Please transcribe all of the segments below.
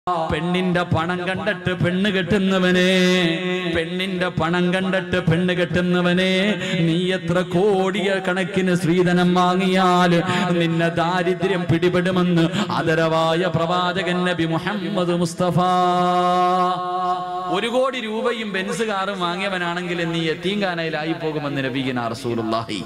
പെണ്ണിന്റെ പണം കണ്ടിട്ട് പെണ്ണ് കെട്ടുന്നവനെ പെണ്ണിന്റെ പണം കണ്ടിട്ട് പെണ്ണ് കെട്ടുന്നവനെ നീ എത്ര കോടിയ കണക്കിന് സ്ത്രീധനം വാങ്ങിയാൽ നിന്നെ ദാരിദ്ര്യം പിടിപെടുമെന്ന് ആദരവായ പ്രവാചകൻ നബി മുഹമ്മദ് മുസ്തഫ ഒരു കോടി രൂപയും ബെൻസ് കാറും വാങ്ങിയവനാണെങ്കിൽ നീ എത്തീങ്കാനയിലായി പോകുമെന്ന് നബീഗിന റസൂലുള്ളാഹി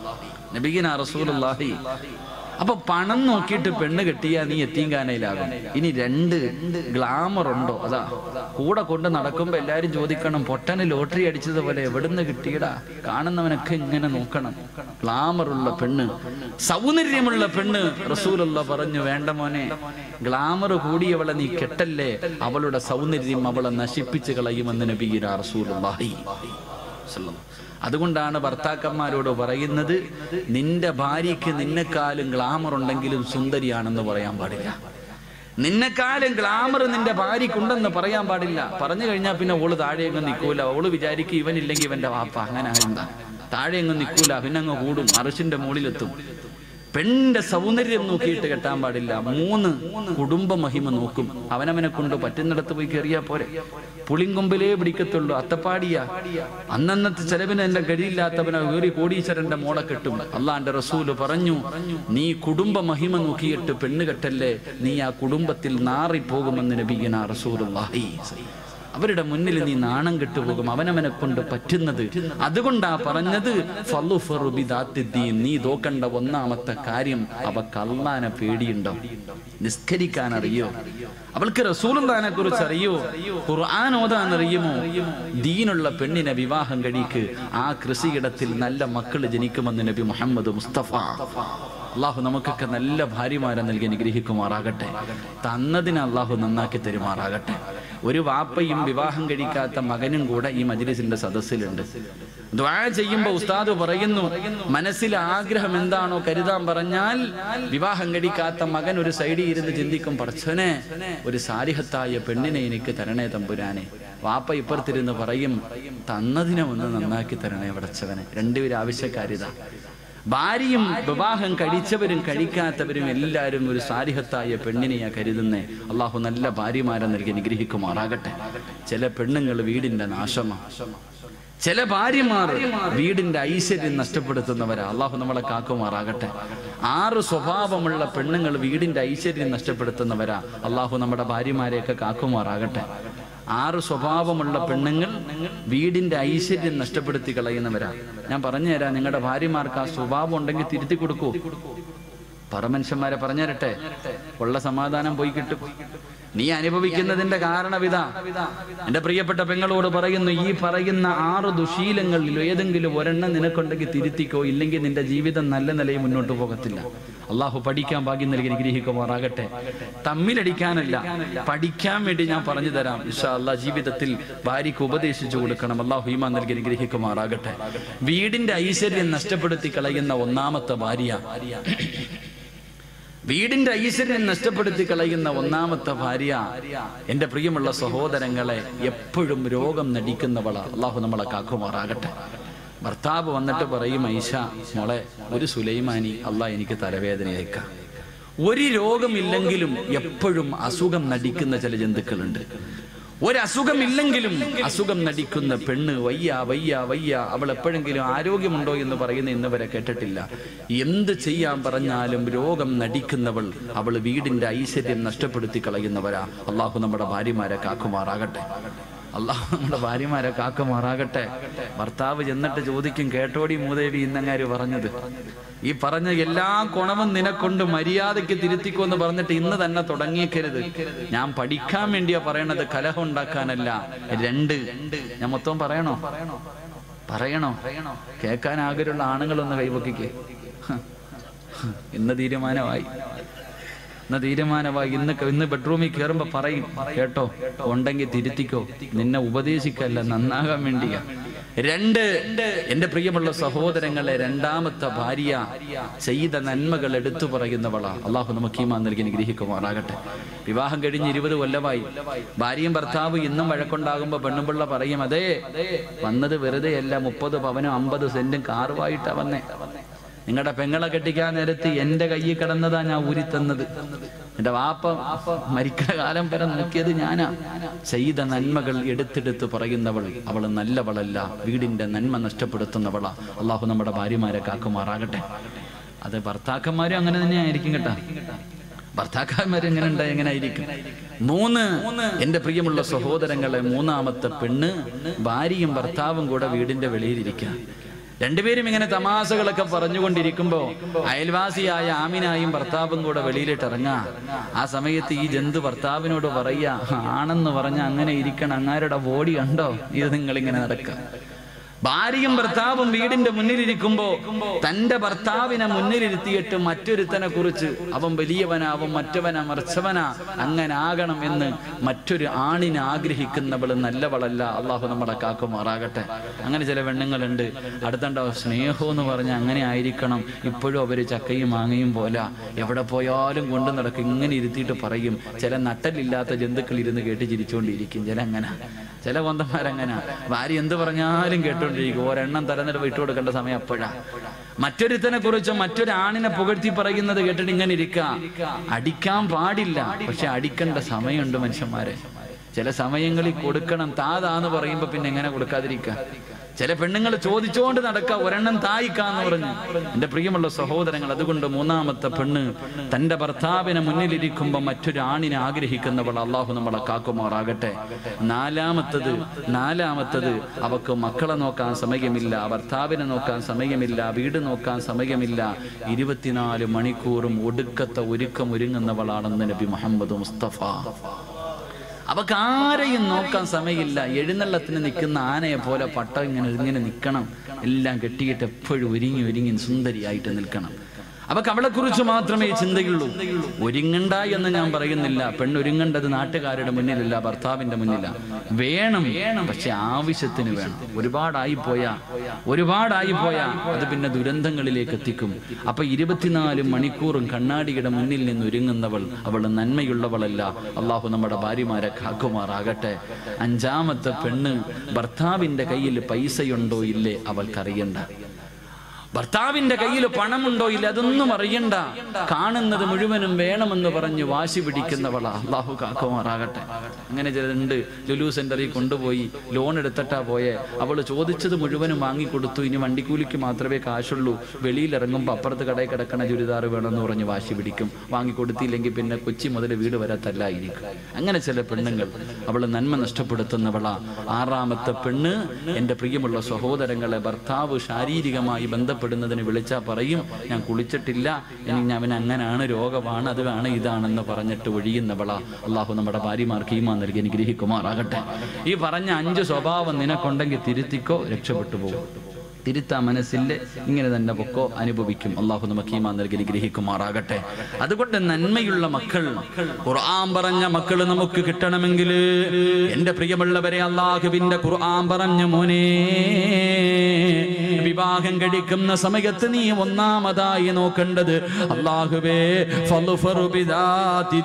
നബീഗിന റസൂലുള്ളാഹി അപ്പൊ പണം നോക്കിയിട്ട് പെണ്ണ് കെട്ടിയാ നീ എത്തീങ്കാനയിലാകും ഇനി രണ്ട് ഗ്ലാമർ ഉണ്ടോ അതാ കൂടെ കൊണ്ട് നടക്കുമ്പോ എല്ലാരും ചോദിക്കണം പൊട്ടന് ലോട്ടറി അടിച്ചതുപോലെ എവിടുന്ന് കിട്ടിയടാ കാണുന്നവനൊക്കെ ഇങ്ങനെ നോക്കണം ഗ്ലാമർ ഉള്ള പെണ്ണ് സൗന്ദര്യമുള്ള പെണ്ണ് റസൂലുള്ള പറഞ്ഞു വേണ്ട മോനെ ഗ്ലാമർ കൂടിയവളെ നീ കെട്ടല്ലേ അവളുടെ സൗന്ദര്യം അവളെ നശിപ്പിച്ച് കളയുമെന്ന് നബീര റസൂലുള്ളാഹി വസല്ലം. അതുകൊണ്ടാണ് ഭർത്താക്കന്മാരോട് പറയുന്നത് നിന്റെ ഭാര്യയ്ക്ക് നിന്നെക്കാളും ഗ്ലാമർ ഉണ്ടെങ്കിലും സുന്ദരിയാണെന്ന് പറയാൻ പാടില്ല നിന്നെക്കാളും ഗ്ലാമർ നിന്റെ ഭാര്യക്കുണ്ടെന്ന് പറയാൻ പാടില്ല പറഞ്ഞു കഴിഞ്ഞാൽ പിന്നെ ഓള് താഴെയങ്ങ് നിൽക്കൂല ഓള് വിചാരിക്കും ഇവനില്ലെങ്കിൽ ഇവന്റെ വാപ്പ അങ്ങനെ എന്താ താഴെയങ്ങ് നിൽക്കൂല പിന്നെ അങ്ങ് കൂടും അറിഷിന്റെ മുകളിലെത്തും പെണ്ണിന്റെ സൗന്ദര്യം നോക്കിയിട്ട് കെട്ടാൻ പാടില്ല മൂന്ന് കുടുംബ മഹിമ നോക്കും അവനവനെ കൊണ്ട് പറ്റുന്നിടത്ത് പോയി കയറിയാ പോരെ പുളിങ്കൊമ്പിലേ പിടിക്കത്തുള്ളൂ അത്തപ്പാടിയ അന്നന്നത്തെ ചെലവിന് എന്റെ കഴിയില്ലാത്തവനെ വേറി കോടീശ്വരന്റെ മോളെ കെട്ടും അള്ളാന്റെ റസൂല് പറഞ്ഞു നീ കുടുംബ മഹിമ നോക്കിയിട്ട് പെണ്ണ് കെട്ടല്ലേ നീ ആ കുടുംബത്തിൽ നാറിപ്പോകുമെന്ന് നബിഗന റസൂലുള്ളാഹി അവരുടെ മുന്നിൽ നീ നാണം കെട്ടുപോകും അവനവനെ കൊണ്ട് പറ്റുന്നത് അതുകൊണ്ടാ പറഞ്ഞത് ഫളുഫറു ബിദാത്തിദ്ദീൻ. നീ തോക്കണ്ട ഒന്നാമത്തെ കാര്യം അവക്ക് അള്ളാനെ പേടിയുണ്ടോ നിസ്കരിക്കാൻ അറിയോ അവൾക്ക് റസൂലുള്ളാനെ കുറിച്ച് അറിയോ ഖുർആൻ ഓതാൻ അറിയുമോ ദീനുള്ള പെണ്ണിനെ വിവാഹം കഴിക്ക് ആ കൃഷിയിടത്തിൽ നല്ല മക്കൾ ജനിക്കുമെന്ന് നബി മുഹമ്മദ് മുസ്തഫ അള്ളാഹു നമുക്കൊക്കെ നല്ല ഭാര്യമാരെ നൽകി അനുഗ്രഹിക്കുമാറാകട്ടെ തന്നതിന് അള്ളാഹു നന്നാക്കി തരുമാറാകട്ടെ ഒരു വാപ്പയും വിവാഹം കഴിക്കാത്ത മകനും കൂടെ ഈ മജ്ലിസിന്റെ സദസ്സിലുണ്ട് ദ്വാ ചെയ്യുമ്പോ ഉസ്താദ് പറയുന്നു മനസ്സിൽ ആഗ്രഹം എന്താണോ കരുതാൻ പറഞ്ഞാൽ വിവാഹം കഴിക്കാത്ത മകൻ ഒരു സൈഡിൽ ഇരുന്ന് ചിന്തിക്കും പറച്ചനെ ഒരു സാരിഹത്തായ പെണ്ണിനെ എനിക്ക് തരണേ തമ്പുരാനെ വാപ്പ ഇപ്പുറത്തിരുന്ന് പറയും തന്നതിനെ ഒന്ന് നന്നാക്കി തരണേ പടച്ചവനെ രണ്ടുപേരും ആവശ്യക്കാരിതാ ഭാര്യയും വിവാഹം കഴിച്ചവരും കഴിക്കാത്തവരും എല്ലാവരും ഒരു സാരിഹത്തായ പെണ്ണിനെയാ കരുതുന്നേ അള്ളാഹു നല്ല ഭാര്യമാരെ നൽകി അനുഗ്രഹിക്കുമാറാകട്ടെ ചില പെണ്ണുങ്ങൾ വീടിന്റെ നാശമാണ് ചില ഭാര്യമാർ വീടിന്റെ ഐശ്വര്യം നഷ്ടപ്പെടുത്തുന്നവരാ അള്ളാഹു നമ്മളെ കാക്കുമാറാകട്ടെ ആറ് സ്വഭാവമുള്ള പെണ്ണുങ്ങൾ വീടിന്റെ ഐശ്വര്യം നഷ്ടപ്പെടുത്തുന്നവരാ അള്ളാഹു നമ്മുടെ ഭാര്യമാരെയൊക്കെ കാക്കുമാറാകട്ടെ ആറ് സ്വഭാവമുള്ള പെണ്ണുങ്ങൾ വീടിന്റെ ഐശ്വര്യം നഷ്ടപ്പെടുത്തി കളയുന്നവരാ ഞാൻ പറഞ്ഞു തരാം നിങ്ങളുടെ ഭാര്യമാർക്ക് ആ സ്വഭാവം ഉണ്ടെങ്കിൽ തിരുത്തി കൊടുക്കൂ പറമനുഷ്യന്മാരെ പറഞ്ഞു തരട്ടെ ഉള്ള സമാധാനം പോയി കിട്ടും നീ അനുഭവിക്കുന്നതിന്റെ കാരണവിതാ എന്റെ പ്രിയപ്പെട്ട പെങ്ങളോട് പറയുന്നു ഈ പറയുന്ന ആറ് ദുശീലങ്ങളിൽ ഏതെങ്കിലും ഒരെണ്ണം നിനക്കുണ്ടെങ്കിൽ തിരുത്തിക്കോ ഇല്ലെങ്കിൽ നിന്റെ ജീവിതം നല്ല നിലയിൽ മുന്നോട്ട് പോകത്തില്ല അള്ളാഹു പഠിക്കാൻ ഭാഗ്യം നൽകി അനുഗ്രഹിക്കുമാറാകട്ടെ തമ്മിലടിക്കാനല്ല പഠിക്കാൻ വേണ്ടി ഞാൻ പറഞ്ഞു തരാം ഇഷാ അല്ലാ ജീവിതത്തിൽ ഭാര്യയ്ക്ക് ഉപദേശിച്ചു കൊടുക്കണം അള്ളാഹു ഈമാൻ നൽകി അനുഗ്രഹിക്കുമാറാകട്ടെ വീടിന്റെ ഐശ്വര്യം നഷ്ടപ്പെടുത്തി കളയുന്ന ഒന്നാമത്തെ ഭാര്യ വീടിന്റെ ഐശ്വര്യം നഷ്ടപ്പെടുത്തി കളയുന്ന ഒന്നാമത്തെ ഭാര്യ എന്റെ പ്രിയമുള്ള സഹോദരങ്ങളെ എപ്പോഴും രോഗം നടിക്കുന്നവള അള്ളാഹു നമ്മളെ കാക്കുമാറാകട്ടെ ഭർത്താവ് വന്നിട്ട് പറയും ഐഷ മോളെ ഒരു സുലൈമാനി അള്ളാഹ് എനിക്ക് തലവേദനയേക്കാം ഒരു രോഗമില്ലെങ്കിലും എപ്പോഴും അസുഖം നടിക്കുന്ന ചില ജന്തുക്കളുണ്ട് ഒരസുഖമില്ലെങ്കിലും അസുഖം നടിക്കുന്ന പെണ്ണ് വയ്യ വയ്യ വയ്യ അവൾ എപ്പോഴെങ്കിലും ആരോഗ്യമുണ്ടോ എന്ന് പറയുന്ന ഇന്ന് വരെ കേട്ടിട്ടില്ല എന്ത് ചെയ്യാൻ പറഞ്ഞാലും രോഗം നടിക്കുന്നവൾ അവൾ വീടിന്റെ ഐശ്വര്യം നഷ്ടപ്പെടുത്തി കളയുന്നവരാ അള്ളാഹു നമ്മുടെ ഭാര്യമാരെ കാക്കുമാറാകട്ടെ അള്ളാഹു നമ്മുടെ ഭാര്യമാരെ കാക്കുമാറാകട്ടെ ഭർത്താവ് ചെന്നിട്ട് ചോദിക്കും കേട്ടോടി മൂദേവി ഇന്നങ്ങാര് പറഞ്ഞത് ഈ പറഞ്ഞ എല്ലാ കുണവും നിനക്കൊണ്ട് മര്യാദയ്ക്ക് തിരുത്തിക്കോ എന്ന് പറഞ്ഞിട്ട് ഇന്ന് തന്നെ തുടങ്ങിയേക്കരുത് ഞാൻ പഠിക്കാൻ വേണ്ടിയാ പറയണത് കലഹം ഉണ്ടാക്കാനല്ല രണ്ട് ഞാൻ മൊത്തം പറയണോ പറയണോ കേൾക്കാൻ ആഗ്രഹമുള്ള ആണുങ്ങളൊന്ന് കൈവക്കിക്കേ ഇന്ന് തീരുമാനമായി ഇന്ന് തീരുമാനമായി ഇന്ന് ക- ഇന്ന് ബെഡ്റൂമിൽ കയറുമ്പോ പറയും കേട്ടോ ഉണ്ടെങ്കിൽ തിരുത്തിക്കോ നിന്നെ ഉപദേശിക്കല്ല നന്നാകാൻ വേണ്ടിയാ രണ്ട് എന്റെ പ്രിയമുള്ള സഹോദരങ്ങളെ രണ്ടാമത്തെ ഭാര്യ ചെയ്ത നന്മകൾ എടുത്തു പറയുന്നവളാ അള്ളാഹു നമുക്ക് ഈമാൻ നൽകി അനുഗ്രഹിക്കുമാറാകട്ടെ വിവാഹം കഴിഞ്ഞ് ഇരുപത് കൊല്ലമായി ഭാര്യയും ഭർത്താവ് ഇന്നും വഴക്കുണ്ടാകുമ്പോ പെണ്ണുപിള്ള പറയും അതെ വന്നത് വെറുതെ അല്ല മുപ്പത് പവനും അമ്പത് സെന്റും കാറുമായിട്ടാ വന്നേ നിങ്ങളുടെ പെങ്ങളെ കെട്ടിക്കാൻ നേരത്ത് എന്റെ കയ്യിൽ കിടന്നതാ ഞാൻ ഊരി തന്നത് എന്റെ വാപ്പ മരിക്കുന്ന കാലം വരെ നോക്കിയത് ഞാനാ ചെയ്ത നന്മകൾ എടുത്തെടുത്ത് പറയുന്നവൾ അവൾ നല്ലവളല്ല വീടിന്റെ നന്മ നഷ്ടപ്പെടുത്തുന്നവളാ അള്ളാഹു നമ്മുടെ ഭാര്യമാരെ കാക്കുമാറാകട്ടെ അത് ഭർത്താക്കന്മാരും അങ്ങനെ തന്നെ ആയിരിക്കും കേട്ടാ ഭർത്താക്കന്മാർ എങ്ങനെ ഉണ്ടായി എങ്ങനെ ആയിരിക്കും മൂന്ന് എന്റെ പ്രിയമുള്ള സഹോദരങ്ങളെ മൂന്നാമത്തെ പെണ്ണ് ഭാര്യയും ഭർത്താവും കൂടെ വീടിന്റെ വെളിയിലിരിക്കുക രണ്ടുപേരും ഇങ്ങനെ തമാശകളൊക്കെ പറഞ്ഞുകൊണ്ടിരിക്കുമ്പോ അയൽവാസിയായ ആമിനായും ഭർത്താവും കൂടെ വെളിയിലിട്ട് ഇറങ്ങാ ആ സമയത്ത് ഈ ജന്തു ഭർത്താവിനോട് പറയാ ആണെന്ന് പറഞ്ഞ അങ്ങനെ ഇരിക്കണം അങ്ങാരുടെ ബോഡി കണ്ടോ ഇത് നിങ്ങളിങ്ങനെ നടക്കുക ഭാര്യയും ഭർത്താവും വീടിന്റെ മുന്നിലിരിക്കുമ്പോ തന്റെ ഭർത്താവിനെ മുന്നിലിരുത്തിയിട്ട് മറ്റൊരുത്തനെ കുറിച്ച് അവൻ വലിയവനാ അവൻ മറ്റവനാ മറിച്ചവനാ അങ്ങനെ ആകണം എന്ന് മറ്റൊരു ആണിനെ ആഗ്രഹിക്കുന്നവൾ നല്ലവളല്ല അള്ളാഹു നമ്മളെ കാക്കുമാറാകട്ടെ അങ്ങനെ ചില പെണ്ണുങ്ങളുണ്ട് അടുത്തണ്ടോ സ്നേഹം എന്ന് പറഞ്ഞ അങ്ങനെ ആയിരിക്കണം ഇപ്പോഴും അവര് ചക്കയും മാങ്ങയും പോലെ എവിടെ പോയാലും കൊണ്ടു നടക്കും ഇങ്ങനെ ഇരുത്തിയിട്ട് പറയും ചില നട്ടലില്ലാത്ത ജന്തുക്കൾ ഇരുന്ന് കേട്ട് ചിരിച്ചുകൊണ്ടിരിക്കും ചില അങ്ങനെ ചില കൊന്തന്മാരങ്ങനെ ഭാര്യ എന്ത് പറഞ്ഞാലും കേട്ടോണ്ടിരിക്കും ഒരെണ്ണം തരനില വിട്ടു കൊടുക്കേണ്ട സമയം അപ്പോഴാ മറ്റൊരുത്തനെ കുറിച്ച് മറ്റൊരു ആണിനെ പുകഴ്ത്തി പറയുന്നത് കേട്ടിട്ട് ഇങ്ങനെ ഇരിക്ക അടിക്കാൻ പാടില്ല പക്ഷെ അടിക്കേണ്ട സമയമുണ്ട് മനുഷ്യന്മാരെ ചില സമയങ്ങളിൽ കൊടുക്കണം താതാന്ന് പറയുമ്പോ പിന്നെ എങ്ങനെ കൊടുക്കാതിരിക്കുക ചില പെണ്ണുങ്ങൾ ചോദിച്ചുകൊണ്ട് നടക്ക ഒരെണ്ണം തായിക്കാന്ന് പറഞ്ഞു എന്റെ പ്രിയമുള്ള സഹോദരങ്ങൾ അതുകൊണ്ട് മൂന്നാമത്തെ പെണ്ണ് തന്റെ ഭർത്താവിനെ മുന്നിലിരിക്കുമ്പോ മറ്റൊരു ആണിനെ ആഗ്രഹിക്കുന്നവൾ അള്ളാഹു നമ്മളെ കാക്കുമാറാകട്ടെ നാലാമത്തത് നാലാമത്തത് അവക്ക് മക്കളെ നോക്കാൻ സമയമില്ല ഭർത്താവിനെ നോക്കാൻ സമയമില്ല വീട് നോക്കാൻ സമയമില്ല ഇരുപത്തിനാല് മണിക്കൂറും ഒടുക്കത്തെ ഒരുക്കം ഒരുങ്ങുന്നവളാണെന്ന് നബി മുഹമ്മദ് മുസ്തഫ അവക്ക് ആരെയും നോക്കാൻ സമയമില്ല എഴുന്നള്ളത്തിന് നിൽക്കുന്ന ആനയെ പോലെ പട്ട ഇങ്ങനെ ഇങ്ങനെ നിൽക്കണം എല്ലാം കെട്ടിയിട്ട് എപ്പോഴും ഒരുങ്ങി ഒരുങ്ങി സുന്ദരിയായിട്ട് നിൽക്കണം അവക്ക് അവളെ കുറിച്ച് മാത്രമേ ചിന്തയുള്ളൂ ഒരുങ്ങണ്ട എന്ന് ഞാൻ പറയുന്നില്ല പെണ്ണൊരുങ്ങേണ്ടത് നാട്ടുകാരുടെ മുന്നിലല്ല ഭർത്താവിന്റെ മുന്നില വേണം പക്ഷെ ആവശ്യത്തിന് വേണം ഒരുപാടായി പോയാ ഒരുപാടായി പോയാ അത് പിന്നെ ദുരന്തങ്ങളിലേക്ക് എത്തിക്കും അപ്പൊ ഇരുപത്തിനാല് മണിക്കൂറും കണ്ണാടിയുടെ മുന്നിൽ നിന്ന് ഒരുങ്ങുന്നവൾ അവൾ നന്മയുള്ളവളല്ല അള്ളാഹു നമ്മുടെ ഭാര്യമാരെ കാക്കുമാറാകട്ടെ അഞ്ചാമത്തെ പെണ്ണ് ഭർത്താവിന്റെ കയ്യിൽ പൈസയുണ്ടോ ഇല്ലേ അവൾക്കറിയണ്ട ഭർത്താവിന്റെ കയ്യിൽ പണമുണ്ടോ ഇല്ല അതൊന്നും അറിയണ്ട കാണുന്നത് മുഴുവനും വേണമെന്ന് പറഞ്ഞ് വാശി പിടിക്കുന്നവളാ അള്ളാഹു കാക്കുമാറാകട്ടെ അങ്ങനെ ചിലരുണ്ട് ലുലു സെന്ററിൽ കൊണ്ടുപോയി ലോൺ എടുത്തിട്ടാ പോയെ അവള് ചോദിച്ചത് മുഴുവനും വാങ്ങിക്കൊടുത്തു ഇനി വണ്ടിക്കൂലിക്ക് മാത്രമേ കാശുള്ളൂ വെളിയിൽ ഇറങ്ങുമ്പോൾ അപ്പുറത്ത് കടയിൽ കിടക്കണ ചുരിദാർ വേണമെന്ന് പറഞ്ഞ് വാശി പിടിക്കും വാങ്ങിക്കൊടുത്തില്ലെങ്കിൽ പിന്നെ കൊച്ചി മുതൽ വീട് വരെ തല്ലായിരിക്കും അങ്ങനെ ചില പെണ്ണുങ്ങൾ അവൾ നന്മ നഷ്ടപ്പെടുത്തുന്നവളാ ആറാമത്തെ പെണ്ണ് എൻ്റെ പ്രിയമുള്ള സഹോദരങ്ങളെ ഭർത്താവ് ശാരീരികമായി ബന്ധപ്പെടുന്നതിന് വിളിച്ചാൽ പറയും ഞാൻ കുളിച്ചിട്ടില്ല എനിക്ക് അവൻ അങ്ങനാണ് രോഗമാണ് അത് വേണം ഇതാണെന്ന് പറഞ്ഞിട്ട് ഒഴിയുന്നവളാ അള്ളാഹു നമ്മുടെ ഭാര്യമാർക്ക് ഈമാ നൽകി അനുഗ്രഹിക്കുമാറാകട്ടെ ഈ പറഞ്ഞ അഞ്ച് സ്വഭാവം നിനക്കുണ്ടെങ്കിൽ തിരുത്തിക്കോ രക്ഷപ്പെട്ടു പോകും തിരുത്താ മനസ്സില്ല ഇങ്ങനെ തന്നെ പൊക്കോ അനുഭവിക്കും അള്ളാഹു നമുക്ക് ഈമാ നൽകി അനുഗ്രഹിക്കുമാറാകട്ടെ അതുകൊണ്ട് നന്മയുള്ള മക്കൾ ഖുർആൻ പറഞ്ഞ മക്കൾ നമുക്ക് കിട്ടണമെങ്കിൽ എന്റെ പ്രിയമുള്ളവരെ അള്ളാഹുവിന്റെ ഖുർആൻ പറഞ്ഞ മോനെ വിവാഹം കഴിക്കുന്ന സമയത്ത് നീ ഒന്നാമതായി നോക്കേണ്ടത് അള്ളാഹുവേ ഫളുഫറു ബിദാത്തി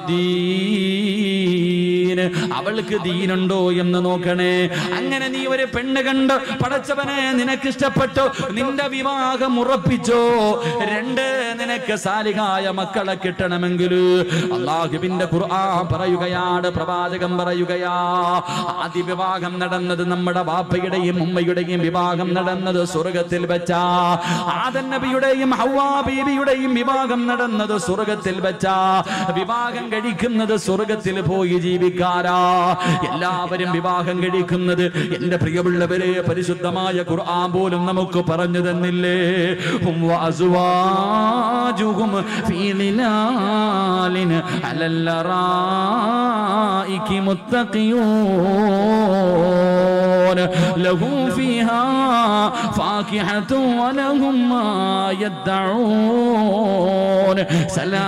ദീൻ. അവൾക്ക് ദീനുണ്ടോ എന്ന് നോക്കണേ അങ്ങനെ നീ ഒരു പെണ്ണ് കണ്ട് പടച്ചവനെ നിനക്ക് ഇഷ്ടപ്പെട്ടോ നിന്റെ വിവാഹം ഉറപ്പിച്ചോ രണ്ട് നിനക്ക് സാലികായ മക്കളെ കിട്ടണമെങ്കിൽ അള്ളാഹുവിന്റെ ഖുർആൻ പറയുകയാണ് പ്രവാചകം പറയുകയാ ആദ്യ വിവാഹം നടന്നത് നമ്മുടെ ബാപ്പയുടെയും ഉമ്മയുടെയും വിവാഹം നടന്നത് സ്വർഗത്തിൽ വെച്ചാ ആദൻ നബിയുടെയും ഹൗവാ ബീവിയുടെയും വിവാഹം നടന്നത് സ്വർഗത്തിൽ വെച്ചാ വിവാഹം കഴിക്കുന്നത് സ്വർഗത്തിൽ പോയി ജീവിക്കാരാ എല്ലാവരും വിവാഹം കഴിക്കുന്നത് എന്റെ പ്രിയമുള്ളവരെ പരിശുദ്ധമായ ഖുർആൻ പോലും നമുക്ക് പറഞ്ഞു തന്നില്ലേ ഹും വഅസ്വാജുഹും ഫീ ളിലാലിൻ അലൽ അറായികി മുത്തഖിയൂൻ ലഹും ഫീഹാ فاكهة ولهم ما يدعون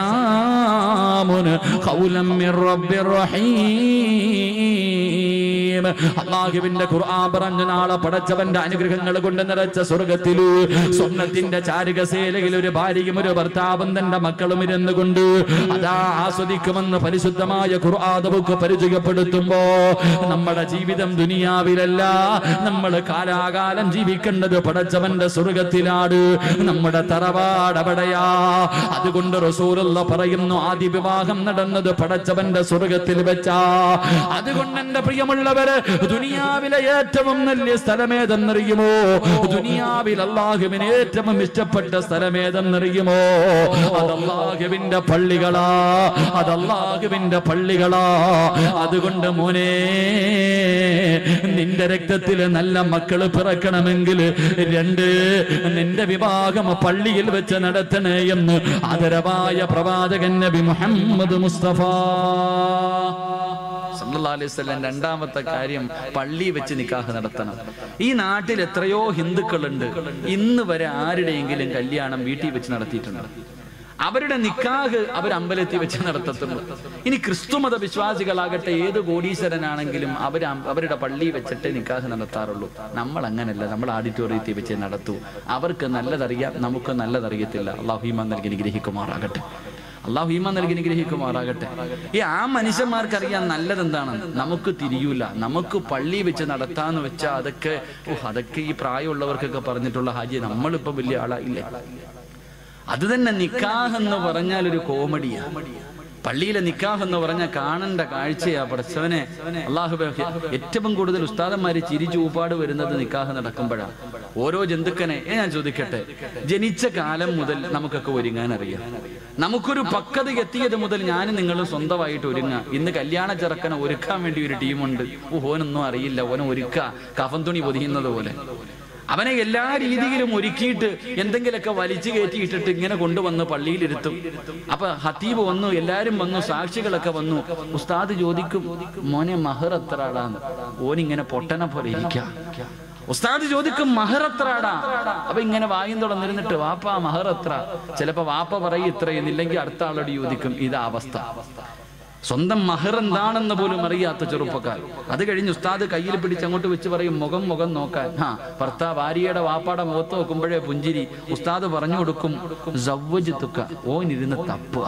سلام قولا من رب رحيم കരീം അള്ളാഹുവിന്റെ ഖുർആൻ പറഞ്ഞു നാളെ പടച്ചവന്റെ അനുഗ്രഹങ്ങൾ കൊണ്ട് നിറച്ച സ്വർഗത്തില് സ്വർണത്തിന്റെ ചാരുകസേലയിൽ ഒരു ഭാര്യയും ഒരു ഭർത്താവും തന്റെ മക്കളും ഇരുന്നു കൊണ്ട് അതാ ആസ്വദിക്കുമെന്ന് പരിശുദ്ധമായ ഖുർആൻ നമുക്ക് പരിചയപ്പെടുത്തുമ്പോ നമ്മുടെ ജീവിതം ദുനിയാവിലല്ല നമ്മൾ കാലാകാലം ജീവിക്കേണ്ടത് പടച്ചവന്റെ സ്വർഗത്തിലാണ് നമ്മുടെ തറവാട് അവിടെയാ അതുകൊണ്ട് റസൂലുള്ള പറയുന്നു ആദ്യ വിവാഹം നടന്നത് പടച്ചവന്റെ സ്വർഗത്തിൽ വെച്ചാ അതുകൊണ്ട് എന്റെ പ്രിയമുള്ളവര് ദുനിയാവിലെ ഏറ്റവും വലിയ സ്ഥലമേതെന്നറിയുമോ ദുനിയാവിൽ അള്ളാഹുവിന് ഏറ്റവും ഇഷ്ടപ്പെട്ട സ്ഥലമേതെന്നറിയുമോ അത് അള്ളാഹുവിന്റെ പള്ളികളാ അത് അള്ളാഹുവിന്റെ പള്ളികളാ അതുകൊണ്ട് മോനെ നിന്റെ രക്തത്തിൽ നല്ല മക്കള് പിറക്കണമെങ്കിൽ രണ്ട് നിന്റെ വിവാഹം പള്ളിയിൽ വെച്ച് നടത്തണേ എന്ന് ആദരവായ പ്രവാചകൻ നബി മുഹമ്മദ് മുസ്തഫ സല്ലല്ലാഹു അലൈഹി വസല്ലം രണ്ടാമത്തെ കാര്യം പള്ളി വെച്ച് നിക്കാഹ് നടത്തണം ഈ നാട്ടിൽ എത്രയോ ഹിന്ദുക്കളുണ്ട് ഇന്ന് വരെ ആരുടെയെങ്കിലും കല്യാണം വീട്ടിൽ വെച്ച് നടത്തിയിട്ടുണ്ട് അവരുടെ നിക്കാഹ് അവർ അമ്പലത്തിൽ വെച്ച് നടത്തത്തുള്ളൂ ഇനി ക്രിസ്തുമത വിശ്വാസികളാകട്ടെ ഏത് കോടീശ്വരനാണെങ്കിലും അവർ അവരുടെ പള്ളി വെച്ചിട്ട് നിക്കാഹ് നടത്താറുള്ളൂ നമ്മൾ അങ്ങനല്ല നമ്മൾ ഓഡിറ്റോറിയത്തിൽ വെച്ച് നടത്തൂ അവർക്ക് നല്ലതറിയാം നമുക്ക് നല്ലതറിയത്തില്ല അള്ളാഹു ഈമാൻ നൽകി അനുഗ്രഹിക്കുമാറാകട്ടെ അള്ളാഹു ഈമാൻ നൽകി അനുഗ്രഹിക്കുമാറാകട്ടെ ഈ ആ മനുഷ്യന്മാർക്കറിയാൻ നല്ലത് എന്താണ് നമുക്ക് തിരിയൂല നമുക്ക് പള്ളി വെച്ച് നടത്താന്ന് വെച്ചാൽ അതൊക്കെ ഓ അതൊക്കെ ഈ പ്രായമുള്ളവർക്കൊക്കെ പറഞ്ഞിട്ടുള്ള ഹാജി നമ്മളിപ്പോ വലിയ ആളായില്ലേ അത് തന്നെ നിക്കാഹ് എന്ന് പറഞ്ഞാൽ ഒരു കോമഡിയാ പള്ളിയിലെ നിക്കാഹ് എന്ന് പറഞ്ഞാൽ കാണേണ്ട കാഴ്ചയാ പടച്ചവനെ അള്ളാഹു ഏറ്റവും കൂടുതൽ ഉസ്താദന്മാര് ചിരി ചൂപ്പാട് വരുന്നത് നിക്കാഹ് നടക്കുമ്പോഴാണ് ഓരോ ജന്തുക്കനെ ഏ ഞാൻ ചോദിക്കട്ടെ ജനിച്ച കാലം മുതൽ നമുക്കൊക്കെ ഒരുങ്ങാൻ അറിയാം നമുക്കൊരു പക്വത എത്തിയത് മുതൽ ഞാനും നിങ്ങളും സ്വന്തമായിട്ട് ഒരുങ്ങാം ഇന്ന് കല്യാണ ചെറുക്കനെ ഒരുക്കാൻ വേണ്ടി ഒരു ടീമുണ്ട് ഓ, ഓനൊന്നും അറിയില്ല ഓനെ ഒരുക്ക കഫൻ തുണി പൊതിയുന്നത് പോലെ അവനെ എല്ലാ രീതിയിലും ഒരുക്കിയിട്ട് എന്തെങ്കിലുമൊക്കെ വലിച്ചു കയറ്റിയിട്ടിട്ട് ഇങ്ങനെ കൊണ്ടുവന്ന് പള്ളിയിലിരുത്തും അപ്പൊ ഹത്തീബ് വന്നു എല്ലാരും വന്നു സാക്ഷികളൊക്കെ വന്നു ഉസ്താദ് ചോദിക്കും മോനെ മഹർ എത്ര ആളാന്ന് ഓനിങ്ങനെ പൊട്ടനെ പോലെ ഇരിക്കാം ഉസ്താദ് ചോദിക്കും മഹർ എത്ര ആടാ അപ്പൊ ഇങ്ങനെ വായും തുറന്നിരുന്നിട്ട് വാപ്പ മഹർ എത്ര ചിലപ്പോ വാപ്പ പറയും ഇത്രയെന്നില്ലെങ്കിൽ അടുത്ത ആളോട് ചോദിക്കും ഇതാ അവസ്ഥ സ്വന്തം മഹർ എന്താണെന്ന് പോലും അറിയാത്ത ചെറുപ്പക്കാർ അത് കഴിഞ്ഞ് ഉസ്താദ് കയ്യിൽ പിടിച്ച് അങ്ങോട്ട് വെച്ച് പറയും മുഖം മുഖം നോക്കാൻ ആ ഭർത്താവ് ഭാര്യയുടെ വാപ്പാടെ മുഖത്ത് നോക്കുമ്പോഴേ പുഞ്ചിരി ഉസ്താദ് പറഞ്ഞു കൊടുക്കും സവ്വജ് തുക്ക ഓനിരുന്ന് തപ്പുക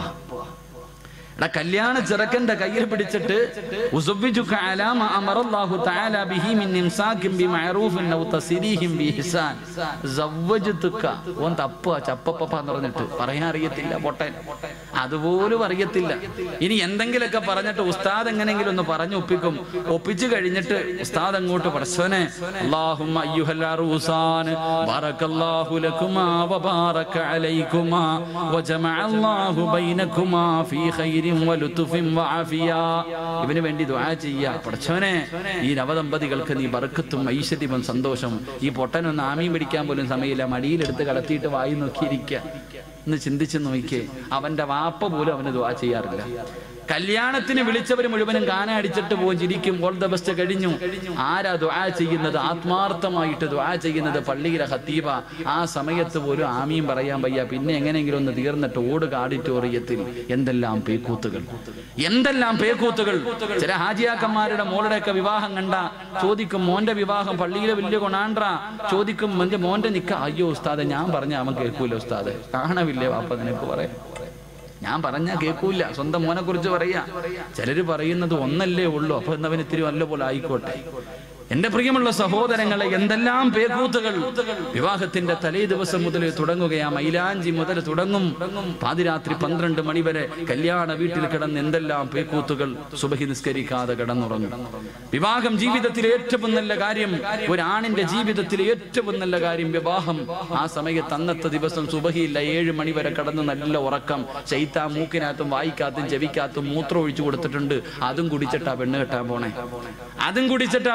എടാ കല്യാണ ചെറുക്കന്റെ കയ്യിൽ പിടിച്ചിട്ട് ഉസുബ്ബിജുക അലാ മാ അമറല്ലാഹു തആല ബിഹി മിൻ ഇംസാകിൻ ബിമഅറൂഫിൻ ഔ തസ്രീഹിൻ ബിഇഹ്സാൻ സവ്വജ്തുക ഓൻ തപ്പ ചപ്പപ്പ എന്ന് പറഞ്ഞിട്ട് പറയാൻ അറിയത്തില്ല പൊട്ടൻ അതുപോലും അറിയത്തില്ല ഇനി എന്തെങ്കിലുമൊക്കെ പറഞ്ഞിട്ട് ഉസ്താദ് എങ്ങനെയെങ്കിലും ഒന്ന് പറഞ്ഞു ഒപ്പിക്കും ഒപ്പിച്ചു കഴിഞ്ഞിട്ട് ഉസ്താദ് അങ്ങോട്ട് പടച്ചവനെ അല്ലാഹുമ്മ അയ്യുഹൽ അറൂസാൻ ബറക്കല്ലാഹു ലക്കുമാ വബാറക അലൈക്കുമാ വജമഅ അല്ലാഹു ബൈനക്കുമാ ഫീ ഖൈരിൻ വലുതുഫിൻ വഅഫിയ ഇവന് വേണ്ടി ദുആ ചെയ്യാ പടച്ചവനെ ഈ നവദമ്പതികൾക്ക് നീ ബർക്കത്തും ഐശ്വര്യവും സന്തോഷം ഈ പൊട്ടനൊന്ന് ആമീൻ പിടിക്കാൻ പോലും സമയമില്ല മടിയിലെടുത്ത് കടത്തിയിട്ട് വായി നോക്കിയിരിക്കുക എന്ന് ചിന്തിച്ച് നോക്കിയേ അവന്റെ വാപ്പ പോലും അവന് ദുആ ചെയ്യാറില്ല കല്യാണത്തിന് വിളിച്ചവർ മുഴുവനും കാന അടിച്ചിട്ട് പോകും ചിരിക്കും ഓൾ ദ ബെസ്റ്റ് കഴിഞ്ഞു ആരാ ദുആ ചെയ്യുന്നത് ആത്മാർത്ഥമായിട്ട് ദുആ ചെയ്യുന്നത് പള്ളിയിലെ ഹത്തീബ ആ സമയത്ത് പോലും ആമീൻ പറയാൻ വയ്യ പിന്നെ എങ്ങനെയെങ്കിലും ഒന്ന് തീർന്നിട്ട് ഓടുക ആഡിറ്റോറിയത്തിൽ എന്തെല്ലാം പേക്കൂത്തുകൾ എന്തെല്ലാം പേക്കൂത്തുകൾ ചില ഹാജിയാക്കന്മാരുടെ മോളുടെയൊക്കെ വിവാഹം കണ്ട ചോദിക്കും മോന്റെ വിവാഹം പള്ളിയിലെ വലിയ കൊണാണ്ട്ര ചോദിക്കും എന്റെ മോന്റെ നിക്ക അയ്യോ ഉസ്താദെ ഞാൻ പറഞ്ഞ അവൻ കേൾക്കൂല ഉസ്താദെ കാണവില്ലേ വാപ്പ നിനക്ക് പറയാം ഞാൻ പറഞ്ഞാ കേൾക്കൂല സ്വന്തം മോനെ കുറിച്ച് പറയാ ചിലര് പറയുന്നത് ഒന്നല്ലേ ഉള്ളൂ അപ്പൊ എന്നവൻ ഇത്തിരി നല്ല പോലെ ആയിക്കോട്ടെ എന്റെ പ്രിയമുള്ള സഹോദരങ്ങളെ എന്തെല്ലാം പേക്കൂത്തുകൾ വിവാഹത്തിന്റെ തലേ ദിവസം മുതൽ തുടങ്ങുകയാ മൈലാഞ്ചി മുതൽ തുടങ്ങും പാതിരാത്രി പന്ത്രണ്ട് മണി വരെ കല്യാണ വീട്ടിൽ കിടന്ന് എന്തെല്ലാം പേക്കൂത്തുകൾ സുബഹി നിസ്കരിക്കാതെ കിടന്നുറങ്ങും വിവാഹം ജീവിതത്തിലെ ഏറ്റവും നല്ല കാര്യം ഒരാണിന്റെ ജീവിതത്തിലെ ഏറ്റവും നല്ല കാര്യം വിവാഹം ആ സമയത്ത് അന്നത്തെ ദിവസം സുബഹിയില്ല ഏഴ് മണി വരെ കടന്ന് നല്ല ഉറക്കം ചൈത്ത മൂക്കിനകത്തും വായിക്കാത്തും ചെവിക്കാത്തും മൂത്രം ഒഴിച്ചു കൊടുത്തിട്ടുണ്ട് അതും കുടിച്ചിട്ടാ പെണ്ണ് കെട്ടാൻ പോണേ അതും കുടിച്ചിട്ടാ പെണ്ണ് കെട്ടാൻ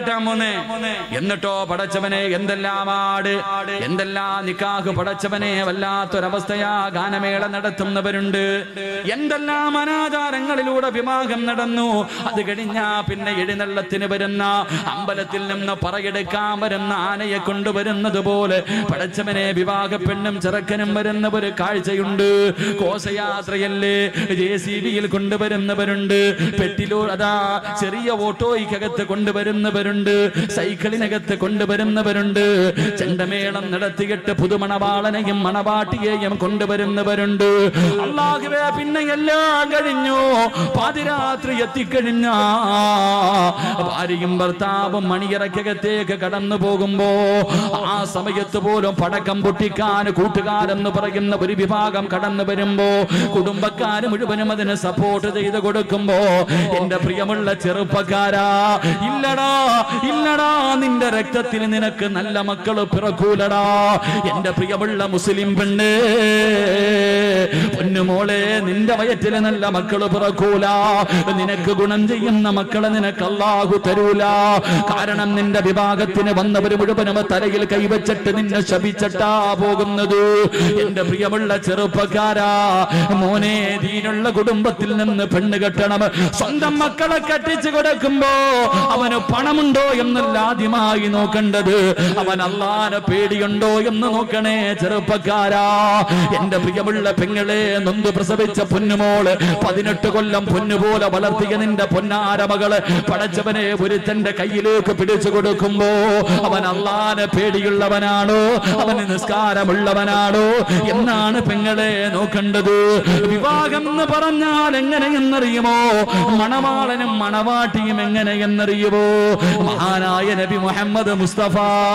കെട്ടാൻ പോന്നേ എന്നിട്ടോ പടച്ചവനെ എന്തെല്ലാം ആട് എന്തെല്ലാം നിക്കാഹ് പടച്ചവനെ വല്ലാത്തൊരവസ്ഥയാ ഗാനമേള നടത്തുന്നവരുണ്ട് എന്തെല്ലാം അനാചാരങ്ങളിലൂടെ വിവാഹം നടന്നു അത് കഴിഞ്ഞാ പിന്നെ എഴുന്നള്ളത്തിന് വരുന്ന അമ്പലത്തിൽ നിന്ന് പറയെടുക്കാൻ വരുന്ന ആനയെ കൊണ്ടുവരുന്നത് പോലെ പടച്ചവനെ വിവാഹ പെണ്ണും ചെറുക്കനും വരുന്ന ഒരു കാഴ്ചയുണ്ട് കോശയാത്രയല്ലേ ജെ സി ബിയിൽ കൊണ്ടുവരുന്നവരുണ്ട് പെട്ടിലോ അതാ ചെറിയ ഓട്ടോയ്ക്കകത്ത് കൊണ്ടുവരുന്നവരുണ്ട് സൈക്കിളിനകത്ത് കൊണ്ടുവരുന്നവരുണ്ട് ചെണ്ടമേളം നടത്തിയിട്ട് പുതുമണവാളനെയും മണവാട്ടിയെയും കൊണ്ടുവരുന്നവരുണ്ട് അള്ളാഹുവേ പിന്നെ എല്ലാം കഴിഞ്ഞു പാതിരാത്രി എത്തിക്കഴിഞ്ഞ ഭാര്യയും ഭർത്താവും മണിയറക്കകത്തേക്ക് കടന്നു പോകുമ്പോ ആ സമയത്ത് പോലും പടക്കം പൊട്ടിക്കാൻ കൂട്ടുകാരെന്ന് പറയുന്ന ഒരു വിഭാഗം കടന്നു വരുമ്പോ കുടുംബക്കാര് മുഴുവനും അതിന് സപ്പോർട്ട് ചെയ്ത് കൊടുക്കുമ്പോ എന്റെ പ്രിയമുള്ള ചെറുപ്പക്കാരാ ഇല്ലടാ ഇല്ലടാ നിന്റെ രക്തത്തിൽ നിനക്ക് നല്ല മക്കള് പിറക്കൂലടാ എന്റെ പ്രിയമുള്ള മുസ്ലിം പെണ്ണ് പൊന്നുമോളെ നിന്റെ വയറ്റില് നല്ല മക്കള് പിറക്കൂല നിനക്ക് ഗുണം ചെയ്യുന്ന മക്കളെ നിനക്ക് അല്ലാഹു തരൂല കാരണം നിന്റെ വിഭാഗത്തിന് വന്നവര് മുഴുവനും തലയിൽ കൈവച്ചിട്ട് നിന്നെ ശപിച്ചിട്ടാ പോകുന്നത് എന്റെ പ്രിയമുള്ള ചെറുപ്പക്കാരാ മോനെ ദീനുള്ള കുടുംബത്തിൽ നിന്ന് പെണ്ണ് കെട്ടണം സ്വന്തം മക്കളെ കെട്ടിച്ചു കൊടുക്കുമ്പോ അവന് പണമുണ്ടോ എന്നല്ല ആദ്യമായി നോക്കേണ്ടത് അവൻ അള്ളാനെ പേടിയുണ്ടോ എന്ന് നോക്കണേ ചെറുപ്പക്കാരാ എന്റെ പ്രിയമുള്ള പെങ്ങളെ നൊന്ത് പ്രസവിച്ച പൊന്നുമോള് പതിനെട്ട് കൊല്ലം പൊന്നുപോലെ വളർത്തിയ നിന്റെ പൊന്നാര മകള് പടച്ചവനെ ഒരുത്തന്റെ കയ്യിലേക്ക് പിടിച്ചു കൊടുക്കുമ്പോ അവൻ അള്ളാനെ പേടിയുള്ളവനാണോ അവന് നിസ്കാരമുള്ളവനാണോ എന്നാണ് പെങ്ങളെ നോക്കേണ്ടത് വിവാഹം എന്ന് പറഞ്ഞാൽ എങ്ങനെയെന്നറിയുമോ മണവാളനും മണവാട്ടിയും എങ്ങനെയെന്നറിയുമോ മഹാനായ നബി മുഹമ്മദ് മുസ്തഫ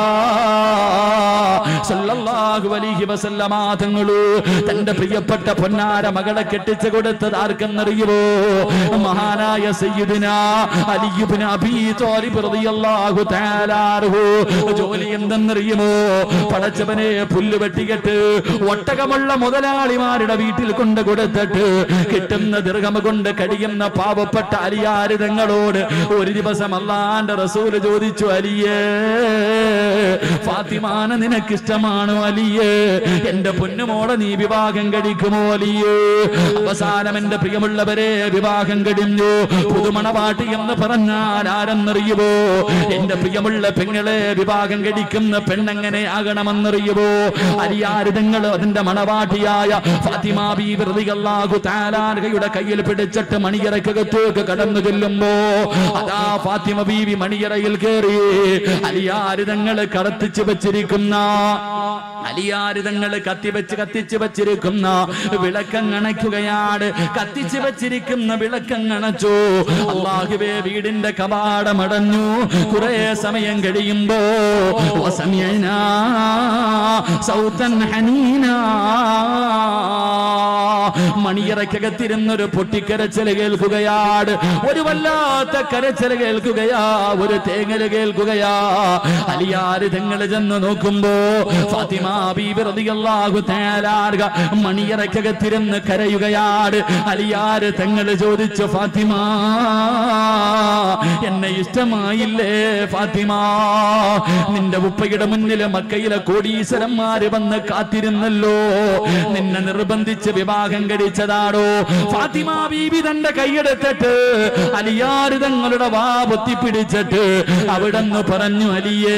സല്ലല്ലാഹു അലൈഹി വസല്ലമ തങ്ങള് തന്റെ പ്രിയപ്പെട്ട പൊന്നാര മകളെ കെട്ടിച്ചു കൊടുത്തത് ആർക്കെന്നറിയുമോ മഹാനായ സയ്യിദുന അലി ഇബ്നു അബീ ത്വാലിബ് റളിയല്ലാഹു തആല അൻഹു ജോലി എന്തെന്നറിയുമോ പടച്ചവനെ പുല്ല് വെട്ടിക്കെട്ട് ഒട്ടകമുള്ള മുതലാളിമാരുടെ വീട്ടിൽ കൊണ്ട് കൊടുത്തിട്ട് കിട്ടുന്ന ദീർഘം കൊണ്ട് കഴിയുന്ന പാവപ്പെട്ട അലിയാരിതങ്ങളോട് ഒരു ദിവസം അല്ലാന്റെ റസൂല് ചോദിച്ചു അലിയേ ഫാത്തിമാന നിനക്കിഷ്ടമാണോ അലിയേ എന്റെ പൊന്നുമോളെ നീ വിവാഹം കഴിക്കുമോ അലിയേ അവസാനം എന്റെ പ്രിയമുള്ളവരെ വിവാഹം കഴിഞ്ഞു പുതുമണവാട്ടി എന്ന് പറഞ്ഞാൽ ആരെന്നറിയുമോ എന്റെ പ്രിയമുള്ള പെങ്ങളെ വിവാഹം കഴിക്കുന്ന പെണ്ണെങ്ങനെ ആകണമെന്നറിയുമോ അലിയാരിതങ്ങൾ അതിന്റെ മണവാട്ടിയായ ഫാത്തിമ ബീവി റളിയല്ലാഹു തആലാൻഹയുടെ കയ്യിൽ പിടിച്ചിട്ട് മണിയറക്കകത്തേക്ക് കടന്നു ചെല്ലുമ്പോ അതാ ഫാത്തിമ ബീവി മണിയറയിൽ കയറി അലിയാരിതങ്ങൾ കടത്തിച്ചു വെച്ചിരിക്കുന്ന അലിയാരിതങ്ങൾ കത്തിവെച്ച് കത്തിച്ചു വെച്ചിരിക്കുന്ന വിളക്കങ്ങണയ്ക്കുകയാണ് കത്തിച്ചു വെച്ചിരിക്കുന്ന വിളക്കങ്ങണച്ചു അള്ളാഹുവേ വീടിന്റെ കവാടമടഞ്ഞു കുറെ സമയം കഴിയുമ്പോ വസമ്യനാ സൗതൻ ഹനീനാ മണിയറക്കകത്തിരുന്നൊരു പൊട്ടിക്കരച്ചല് കേൾക്കുകയാണ് ഒരു വല്ലാത്ത കരച്ചല് കേൾക്കുകയാ ഒരു തേങ്ങല് കേൾക്കുകയാ അലിയാര് തെങ്ങള് ചെന്ന് നോക്കുമ്പോ ഫാത്തിമ ബീബി റളിയല്ലാഹു തആല അൻഹ മണിയറക്കകത്തിരുന്ന് കരയുകയാണ് അലിയാര് തെങ്ങള് ചോദിച്ചു ഫാത്തിമ എന്നെ ഇഷ്ടമായില്ലേ ഫാത്തിമ നിന്റെ ഉപ്പയുടെ മുന്നില് മക്കയിലെ കോടീശ്വരന്മാര് വന്ന് കാത്തിരുന്നല്ലോ നിന്നെ നിർബന്ധിച്ച് വിവാഹം കഴിച്ചതാണോ ഫാത്തിമ ബീബി തന്റെ കൈയെടുത്തിട്ട് അലിയാര് തങ്ങളുടെ വാ പൊത്തിപ്പിടിച്ചിട്ട് അവിടെന്ന് പറഞ്ഞു അലിയേ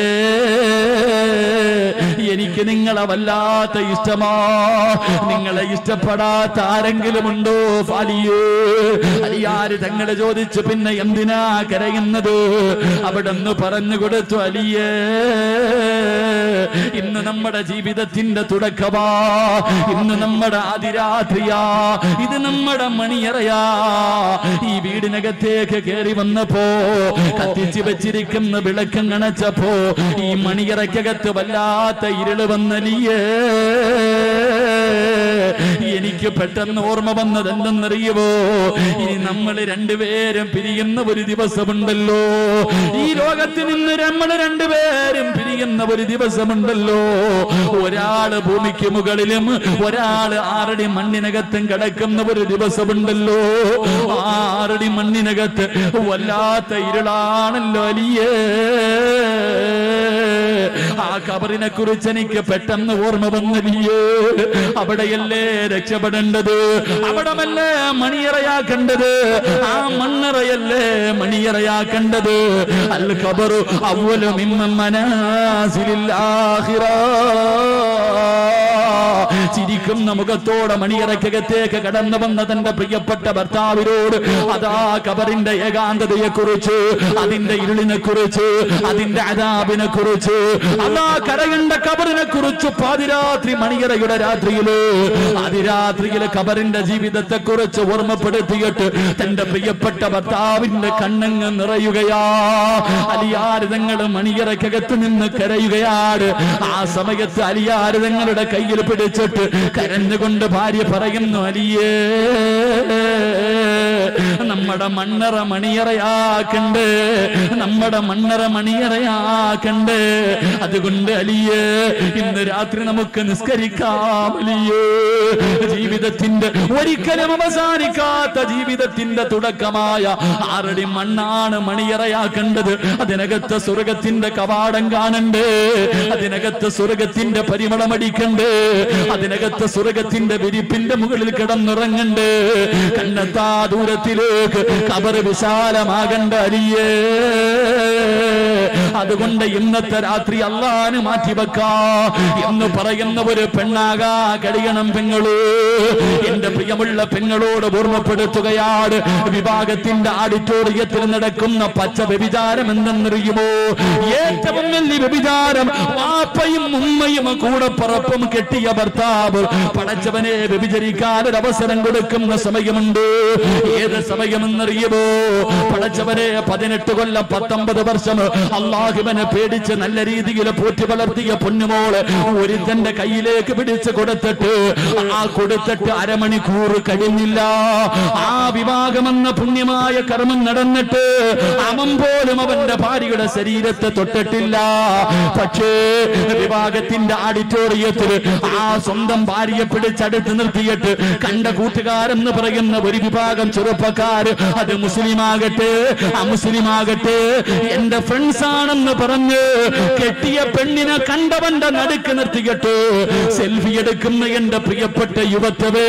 എനിക്ക് നിങ്ങളെ വല്ലാത്ത ഇഷ്ടമാ നിങ്ങളെ ഇഷ്ടപ്പെടാത്ത ആരെങ്കിലും ഉണ്ടോ ഫാലിയേ അലിയാര് തങ്ങളെ ചോദിച്ചു പിന്നെ എന്തിനാ കരയുന്നത് അവിടെന്ന് പറഞ്ഞു കൊടുത്തു അലിയേ ഇന്ന് നമ്മുടെ ജീവിതത്തിന്റെ തുടക്കമാ ഇന്ന് നമ്മുടെ അതിരാത്രിയാ ഇത് നമ്മുടെ മണിയറയാ ഈ വീടിനകത്തേക്ക് കയറി വന്നപ്പോ കത്തിച്ചു വെച്ചിരിക്കുന്ന വിളക്കം കണച്ചപ്പോ ഈ മണിയറയ്ക്കകത്ത് വല്ലാത്ത ഇരുള് വന്നലിയേ എനിക്ക് പെട്ടെന്ന് ഓർമ്മ വന്നത് എന്തെന്നറിയുമോ ഇനി നമ്മൾ രണ്ടുപേരും പിരിയുന്ന ഒരു ദിവസം ദിവസമുണ്ടല്ലോ ഈ ലോകത്ത് നിന്ന് നമ്മൾ രണ്ടുപേരും പിരിയുന്ന ഒരു ദിവസമുണ്ടല്ലോ ഒരാള് ഭൂമിക്ക് മുകളിലും ഒരാള് ആറടി മണ്ണിനകത്തും കിടക്കുന്ന ഒരു ദിവസമുണ്ടല്ലോ ആറടി മണ്ണിനകത്ത് വല്ലാത്ത ഇരുളാണല്ലോ അലിയേ ആ കബറിനെ കുറിച്ച് എനിക്ക് പെട്ടെന്ന് ഓർമ്മ വന്നില്ലേ അവിടെയല്ലേ രക്ഷപ്പെടേണ്ടത് അവിടമല്ലേ മണിയറയാക്കേണ്ടത് ആ മണ്ണറയല്ലേ മണിയറയാക്കേണ്ടത് അൽ ഖബറു അവലു മിമ്മൻ മനാസിലിൽ ആഖിറ ചിരിക്കുന്ന മുഖത്തോടെ മണിയറക്കകത്തേക്ക് കടന്നു വന്ന തന്റെ പ്രിയപ്പെട്ട ഭർത്താവിനോട് അതാ കബറിന്റെ ഏകാന്തതയെ കുറിച്ച് അതിന്റെ ഇരുളിനെ കുറിച്ച് അതിന്റെ അതാബിനെ കുറിച്ച് അതാ കരകണ്ട കബറിനെ കുറിച്ച് പാതിരാത്രി മണിയറയുടെ രാത്രിയില് അതിരാത്രിയിലെ കബറിന്റെ ജീവിതത്തെ കുറിച്ച് ഓർമ്മപ്പെടുത്തിയിട്ട് തന്റെ പ്രിയപ്പെട്ട ഭർത്താവിന്റെ കണ്ണങ്ങ് നിറയുകയാ അലിയാരിതങ്ങൾ മണിയറക്കകത്ത് നിന്ന് കരയുകയാണ് ആ സമയത്ത് അലിയാരിതങ്ങളുടെ കയ്യിൽ പിടിച്ചിട്ട് കരഞ്ഞുകൊണ്ട് ഭാര്യ പറയുന്നു അലിയേ നമ്മുടെ മണ്ണറ മണിയറയാക്കണ്ട് നമ്മുടെ മണ്ണറ മണിയറയാക്കണ്ട് അതുകൊണ്ട് അലിയേ ഇന്ന് രാത്രി നമുക്ക് നിസ്കരിക്കാം അലിയേ ജീവിതത്തിന്റെ ഒരിക്കലും അവസാനിക്കാത്ത ജീവിതത്തിന്റെ തുടക്കമായ ആറടി മണ്ണാണ് മണിയറയാക്കേണ്ടത് അതിനകത്ത് സ്വർഗത്തിന്റെ കവാടം കാണണ്ട് അതിനകത്ത് സ്വർഗത്തിന്റെ പരിമളമടിക്കണ്ട് അതിനകത്ത് സ്വർഗത്തിന്റെ വിരിപ്പിന്റെ മുകളിൽ കിടന്നുറങ്ങണ്ട് കണ്ണെത്താ ദൂരത്തിലേക്ക് കബർ വിശാലമാകണ്ട അരിയേ അതുകൊണ്ട് ഇന്നത്തെ രാത്രി അള്ളാന് മാറ്റിവെക്കാ എന്ന് പറയുന്ന ഒരു പെണ്ണാകാ കഴിയണം പെങ്ങള് എന്റെ പ്രിയമുള്ള പെങ്ങളോട് ഓർമ്മപ്പെടുത്തുകയാണ് വിഭാഗത്തിന്റെ ആഡിറ്റോറിയത്തിൽ നടക്കുന്ന പച്ച വ്യഭിചാരം എന്തെന്നറിയുമോ ഏറ്റവും വലിയ വ്യഭിചാരം വാപ്പയും ഉമ്മയും കൂടെ പറപ്പും കെട്ടിയ ഭർത്താവ് പടച്ചവനെ വ്യഭിചരിക്കാൻ ഒരു അവസരം കൊടുക്കുന്ന സമയമുണ്ട് ഏത് സമയമെന്നറിയുമോ പടച്ചവനെ പതിനെട്ട് കൊല്ലം പത്തൊമ്പത് വർഷം അള്ളാഹുവിനെ പേടിച്ച് നല്ല രീതിയിൽ പോറ്റി വളർത്തിയ പൊന്നുമോള് ഒരുത്തന്റെ കയ്യിലേക്ക് പിടിച്ച് കൊടുത്തിട്ട് ആ കൊടുത്തിട്ട് അരമണിക്കൂർ കഴിഞ്ഞില്ല ആ വിവാഹമെന്ന പുണ്യമായ കർമ്മം നടന്നിട്ട് അവൻ പോലും അവന്റെ ഭാര്യയുടെ ശരീരത്തെ തൊട്ടിട്ടില്ല പക്ഷേ വിവാഹത്തിന്റെ ഓഡിറ്റോറിയത്തിൽ ആ സ്വന്തം ഭാര്യയെ പിടിച്ചടുത്ത് നിർത്തിയിട്ട് കണ്ട കൂട്ടുകാരെന്ന് പറയുന്ന ഒരു വിഭാഗം ചെറുപ്പക്കാർ അത് മുസ്ലിം ആകട്ടെ അമുസ്ലിം ആകട്ടെ എന്റെ ഫ്രണ്ട്സ് ആണെന്ന് പറഞ്ഞ് കെട്ടിയ പെണ്ണിനെ കണ്ടവന്റെ നടുക്ക് നിർത്തിയിട്ട് സെൽഫി എടുക്കുന്ന എന്റെ പ്രിയപ്പെട്ട യുവത്വേ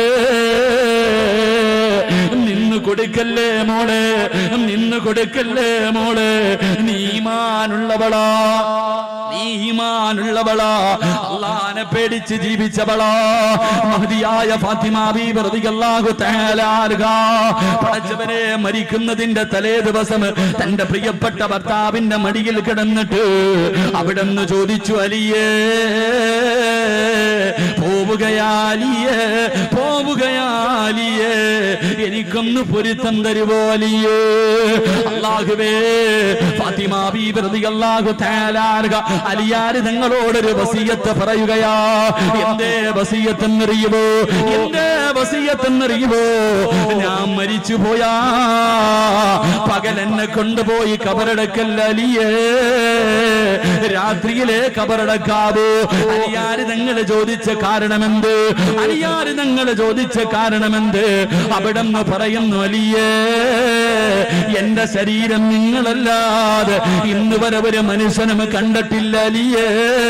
നിന്ന് കൊടുക്കല്ലേ മോളെ നിന്ന് കൊടുക്കല്ലേ മോളെ നീമാനുള്ളവളാ നീമാനുള്ളവളാ അള്ളാനെ പേടിച്ച് ജീവിച്ചവളാ മഹതിയായ ഫാത്തിമ ബീബി റളിയല്ലാഹു തആല അൻഹ പടച്ചവനെ മരിക്കുന്നതിന്റെ തലേ ദിവസം തന്റെ പ്രിയപ്പെട്ട ഭർത്താവിന്റെ മടിയിൽ കിടന്നിട്ട് അവിടെന്ന് ചോദിച്ചു അലിയേ പോവുകയാലിയേ പോവുകയാലിയേ എനിക്കൊന്ന് പൊരുത്തം തരുവോ അലിയേ അല്ലാഹുവേ ഫാത്തിമ ബീബി റളിയല്ലാഹു തആല അൻഹ അലിയാര് നിങ്ങളോടൊരു വസീയത്ത് പറയുകയാ എന്തേ വസീയത്ത് എന്നറിയുമോ എന്തേ വസീയത്ത് എന്നറിയുമോ ഞാൻ മരിച്ചു പോയാ പകൽ എന്നെ കൊണ്ടുപോയി കബറടക്കല്ല അലിയേ രാത്രിയിലെ കബറടക്കാവോ അലിയാര് നിങ്ങൾ ചോദിച്ച കാരണമെന്ത് അലിയാര് നിങ്ങൾ ചോദിച്ച കാരണമെന്ത് അവിടെ നിന്ന് പറയുന്നു അലിയേ എന്റെ ശരീരം നിങ്ങളല്ലാതെ ഇന്ന് വരെ ഒരു മനുഷ്യനും കണ്ടിട്ടില്ല അലിയേ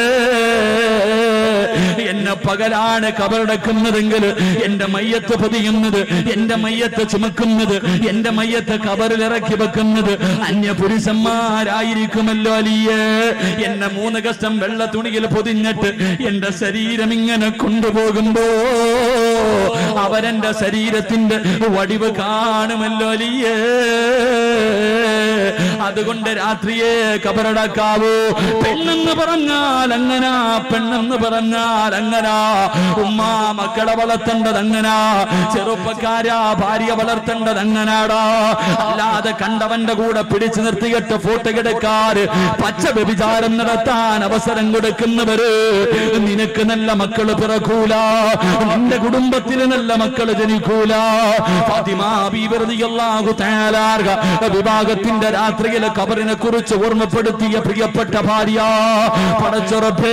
എന്നെ പകലാണ് കബറടക്കുന്നതെങ്കിൽ എന്റെ മയ്യത്ത് പൊതിയുന്നത് എന്റെ മയ്യത്ത് ചുമക്കുന്നത് എന്റെ മയ്യത്ത് കബറിൽ ഇറക്കി വെക്കുന്നത് അന്യ പുരുഷന്മാരായിരിക്കുമല്ലോ അലിയേ എന്നെ മൂന്ന് കഷ്ടം വെള്ള തുണിയിൽ പൊതിഞ്ഞിട്ട് എന്റെ ശരീരം ഇങ്ങനെ കൊണ്ടുപോകുമ്പോ അവരെന്റെ ശരീരത്തിന്റെ വടിവ് കാണുമല്ലോ അലിയേ അതുകൊണ്ട് രാത്രിയെ കബറടക്കാവൂ പെണ്ണെന്ന് പറഞ്ഞാൽ അങ്ങനാ പെണ്ണെന്ന് പറഞ്ഞാൽ അങ്ങനാ ഉമ്മ മക്കളെ വളർത്തേണ്ടത് അങ്ങനാ ചെറുപ്പക്കാരാ ഭാര്യ വളർത്തേണ്ടത് അങ്ങനാടാ അല്ലാതെ കണ്ടവന്റെ കൂടെ പിടിച്ചു നിർത്തിയിട്ട് ഫോട്ടോ എടുക്കാറ് പച്ച വ്യഭിചാരം നടത്താൻ അവസരം കൊടുക്കുന്നവര് നിനക്ക് നല്ല മക്കള് പിറക്കൂല നിന്റെ കുടുംബത്തിന് നല്ല മക്കള് ജനിക്കൂല ഫാത്തിമാ ബീവി റളിയല്ലാഹു തആല അൻഹ വിവാഹത്തിന്റെ രാത്രിയിലെ കബറിനെ കുറിച്ച് ഓർമ്മപ്പെടുത്തിയ പ്രിയപ്പെട്ട ഭാര്യ പടച്ചുറപ്പേ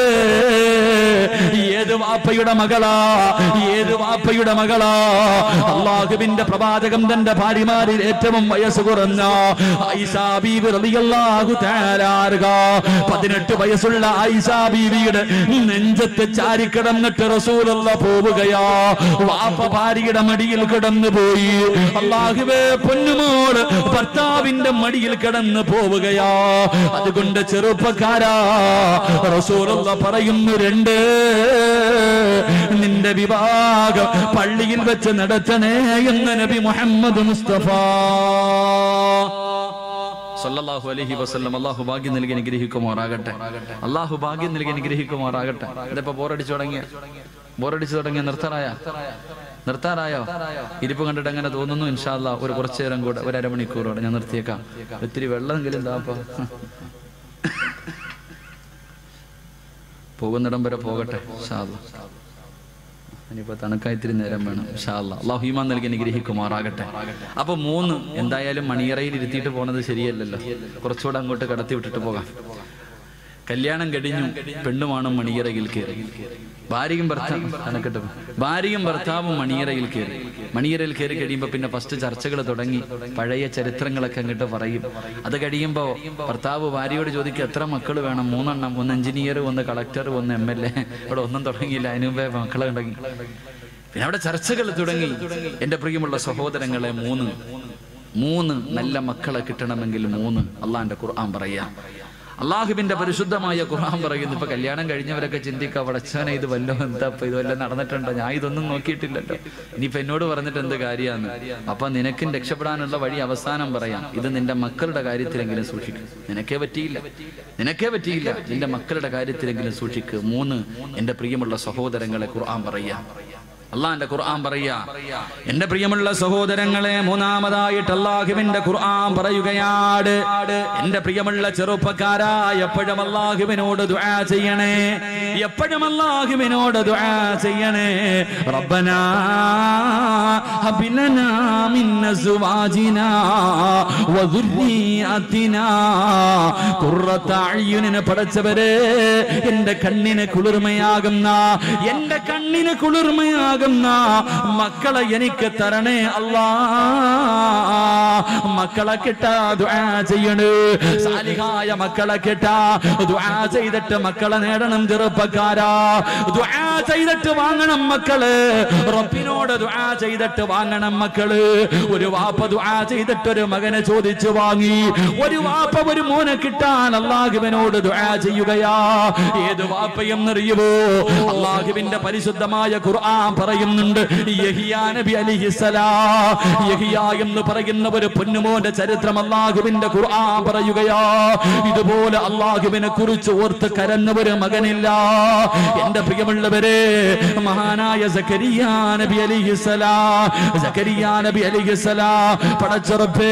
ഏത് വാപ്പയുടെ മകളാ ഏത് വാപ്പയുടെ മകളാ അള്ളാഹുവിന്റെ പ്രവാചകം തന്റെ ഭാര്യമാരിൽ ഏറ്റവും വയസ്സ് കുറഞ്ഞ ആയിഷാ ബീവി റളിയല്ലാഹു തആല അൻഹ പതിനെട്ട് വയസ്സുള്ള ആയിഷാ ബീവിയുടെ നെഞ്ചത്ത് ചാരിക്കിടന്നിട്ട് റസൂലുള്ള പോവുകയാ വാപ്പ ഭാര്യയുടെ മടിയിൽ കിടന്നു പോയി അള്ളാഹുവേ പൊന്നുമോള് ഭർത്താവിന്റെ മടിയിൽ കിടന്നു പോവുകയാ അതുകൊണ്ട് ചെറുപ്പക്കാരാ റസൂലുള്ള പറയുന്നു രണ്ട് നിന്റെ വിവാഹം പള്ളിയിൽ വെച്ച് നടത്തണേ എന്ന് നബി മുഹമ്മദ് മുസ്തഫ സല്ലല്ലാഹു അലൈഹി വസല്ലം അള്ളാഹു ഭാഗ്യം നൽകി അനുഗ്രഹിക്കുമാറാകട്ടെ അള്ളാഹു ഭാഗ്യം നൽകി അനുഗ്രഹിക്കുമാറാകട്ടെ ഇതിപ്പോ ബോറടിച്ചു തുടങ്ങിയ ബോറടിച്ചു തുടങ്ങിയ നിർത്താറായ നിർത്താറായോ ഇരിപ്പ് കണ്ടിട്ട് അങ്ങനെ തോന്നുന്നു ഇൻഷാല്ല ഒരു കുറച്ചു നേരം കൂടെ ഒരു അരമണിക്കൂറോടെ ഞാൻ നിർത്തിയേക്കാം ഒത്തിരി വെള്ളമെങ്കിലും എന്താപ്പോ പോകുന്നിടം വരെ പോകട്ടെ ഇൻഷാല്ലാ ഇനിയിപ്പോ തണുക്കാൻ ഇത്തിരി നേരം വേണം ഷാല്ല അള്ളാഹു ഈമാൻ നൽകി അനുഗ്രഹിക്കുമാറാകട്ടെ അപ്പൊ മൂന്ന് എന്തായാലും മണിയറയിൽ ഇരുത്തിയിട്ട് പോണത് ശരിയല്ലല്ലോ കുറച്ചുകൂടെ അങ്ങോട്ട് കടത്തി വിട്ടിട്ട് പോകാം കല്യാണം കഴിഞ്ഞു പെണ്ണുമാണ് മണിയറയിൽ കയറി ഭാര്യയും ഭർത്താവും അനക്കട്ടെ ഭാര്യയും ഭർത്താവും മണിയറയിൽ കയറി മണിയറയിൽ കയറി കഴിയുമ്പോൾ പിന്നെ ഫസ്റ്റ് ചർച്ചകൾ തുടങ്ങി പഴയ ചരിത്രങ്ങളൊക്കെ അങ്ങോട്ട് പറയും അത് കഴിയുമ്പോൾ ഭർത്താവ് ഭാര്യയോട് ചോദിക്കും എത്ര മക്കൾ വേണം മൂന്നെണ്ണം ഒന്ന് എഞ്ചിനീയർ ഒന്ന് കളക്ടർ ഒന്ന് എം എൽ എ ഇവിടെ ഒന്നും തുടങ്ങിയില്ല അതിനു മുമ്പേ മക്കളെ തുടങ്ങി പിന്നെ അവിടെ ചർച്ചകൾ തുടങ്ങി എന്റെ പ്രിയമുള്ള സഹോദരങ്ങളെ മൂന്ന് മൂന്ന് നല്ല മക്കളെ കിട്ടണമെങ്കിൽ മൂന്ന് അള്ളാന്റെ ഖുർആൻ പറയാം അള്ളാഹുവിന്റെ പരിശുദ്ധമായ ഖുർആൻ പറയുന്നു ഇപ്പൊ കല്യാണം കഴിഞ്ഞവരൊക്കെ ചിന്തിക്കുക വടച്ചവനെ ഇത് വല്ലോ എന്താ ഇപ്പൊ ഇത് വല്ലതും നടന്നിട്ടുണ്ടോ ഞാൻ ഇതൊന്നും നോക്കിയിട്ടില്ലല്ലോ ഇനിയിപ്പൊ എന്നോട് പറഞ്ഞിട്ട് എന്ത് കാര്യമാണ് അപ്പൊ നിനക്കും രക്ഷപ്പെടാനുള്ള വഴി അവസാനം പറയാം ഇത് നിന്റെ മക്കളുടെ കാര്യത്തിലെങ്കിലും സൂക്ഷിക്കും നിനക്കേ പറ്റിയില്ല നിനക്കേ പറ്റിയില്ല നിന്റെ മക്കളുടെ കാര്യത്തിലെങ്കിലും സൂക്ഷിക്കുക മൂന്ന് എന്റെ പ്രിയമുള്ള സഹോദരങ്ങളെ ഖുർആൻ പറയാം അള്ളാന്റെ ഖുർആൻ പറയാ എന്റെ പ്രിയമുള്ള സഹോദരങ്ങളെ മൂന്നാമതായിട്ട് അള്ളാഹുവിന്റെ ഖുർആൻ പറയുകയാണ് എന്റെ പ്രിയമുള്ള ചെറുപ്പക്കാരാ എപ്പോഴും അള്ളാഹുവിനോട് ദുആ ചെയ്യണേ എപ്പോഴും അള്ളാഹുവിനോട് ദുആ ചെയ്യണേ റബ്ബനാ ഹബിലനാ മിൻ അസ്വാജിനാ വദുർരിയതിനാ ഖുർറത അയ്യുനിനെ പടച്ചവരെ എന്റെ കണ്ണിന് കുളിർമയാകുന്ന എന്റെ കണ്ണിന് കുളിർമയാകുന്ന മക്കളെ എനിക്ക് തരണേ അല്ലാ മക്കളെ കിട്ടാ ദുആ ചെയ്യണേ സാലിഹായ മക്കളെ കിട്ടാ ദുആ ചെയ്തിട്ട് മക്കളെ നേടണം ചെറുപ്പക്കാരാ ദുആ ചെയ്തിട്ട് വാങ്ങണം മക്കള് റബ്ബിനോട് ദുആ ചെയ്തിട്ട് വാങ്ങണം മക്കള് ഒരു വാപ്പ ദുആ ചെയ്തിട്ട് ഒരു മകനെ ചോദിച്ചു വാങ്ങി ഒരു വാപ്പ ഒരു മോനെ കിട്ടാൻ അള്ളാഹുവിനോട് ദുആ ചെയ്യുകയാ ഏത് വാപ്പയും അറിയുമോ അള്ളാഹുവിന്റെ പരിശുദ്ധമായ ഖുർആൻ പറയുന്നുണ്ട് യഹിയാ നബി അലിഹിസലാ യഹിയ എന്ന് പറയുന്ന ഒരു പൊന്നുമോന്റെ ചരിത്രം അള്ളാഹുവിന്റെ ഖുർആൻ പറയുകയാ ഇതുപോലെ അള്ളാഹുവിനെ കുറിച്ച് ഓർത്ത് കരന്ന ഒരു മകനില്ല എന്റെ പ്രിയമുള്ളവരെ മഹാനായ സക്കരിയ നബി അലിഹിസലാ സക്കരിയ നബി അലിഹിസലാ പടച്ചുറപ്പേ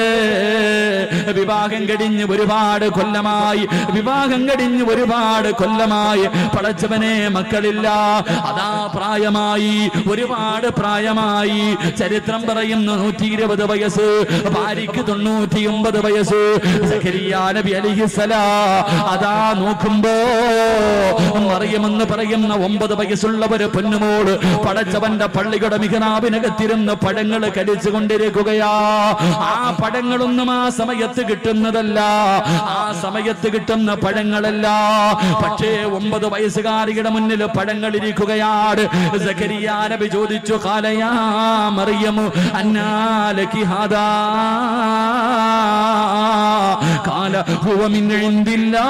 വിവാഹം കഴിഞ്ഞ് ഒരുപാട് കൊല്ലമായി വിവാഹം കഴിഞ്ഞ് ഒരുപാട് കൊല്ലമായി പടച്ചവനെ മക്കളില്ല അതാ പ്രായമായി ഒരുപാട് പ്രായമായി ചരിത്രം പറയുന്നു നൂറ്റി ഇരുപത് വയസ്സ് ഭാര്യയ്ക്ക് തൊണ്ണൂറ്റി ഒമ്പത് വയസ്സ് സഖരിയാ നബി അലിഹിസലാ അതാ നോക്കുമ്പോ മറിയമെന്ന് പറയുന്ന ഒമ്പത് വയസ്സുള്ള ഒരു പൊന്നുമോട് പടച്ചവന്റെ പള്ളിയുടെ മികനാവിനകത്തിരുന്ന് പഴങ്ങൾ കലിച്ചു കൊണ്ടിരിക്കുകയാ ആ പഴങ്ങളൊന്നും ആ സമയത്ത് കിട്ടുന്നതല്ല ആ സമയത്ത് കിട്ടുന്ന പഴങ്ങളല്ല പക്ഷേ ഒമ്പത് വയസ്സുകാരിയുടെ മുന്നിൽ പഴങ്ങൾ ഇരിക്കുകയാണ് സഖരിയാ നബി ചോദിച്ചു കാലയാ മറിയമു അന്നാലക്കി ഹാദാ കാല ഹുവ മിൻ ഇൻദില്ലാ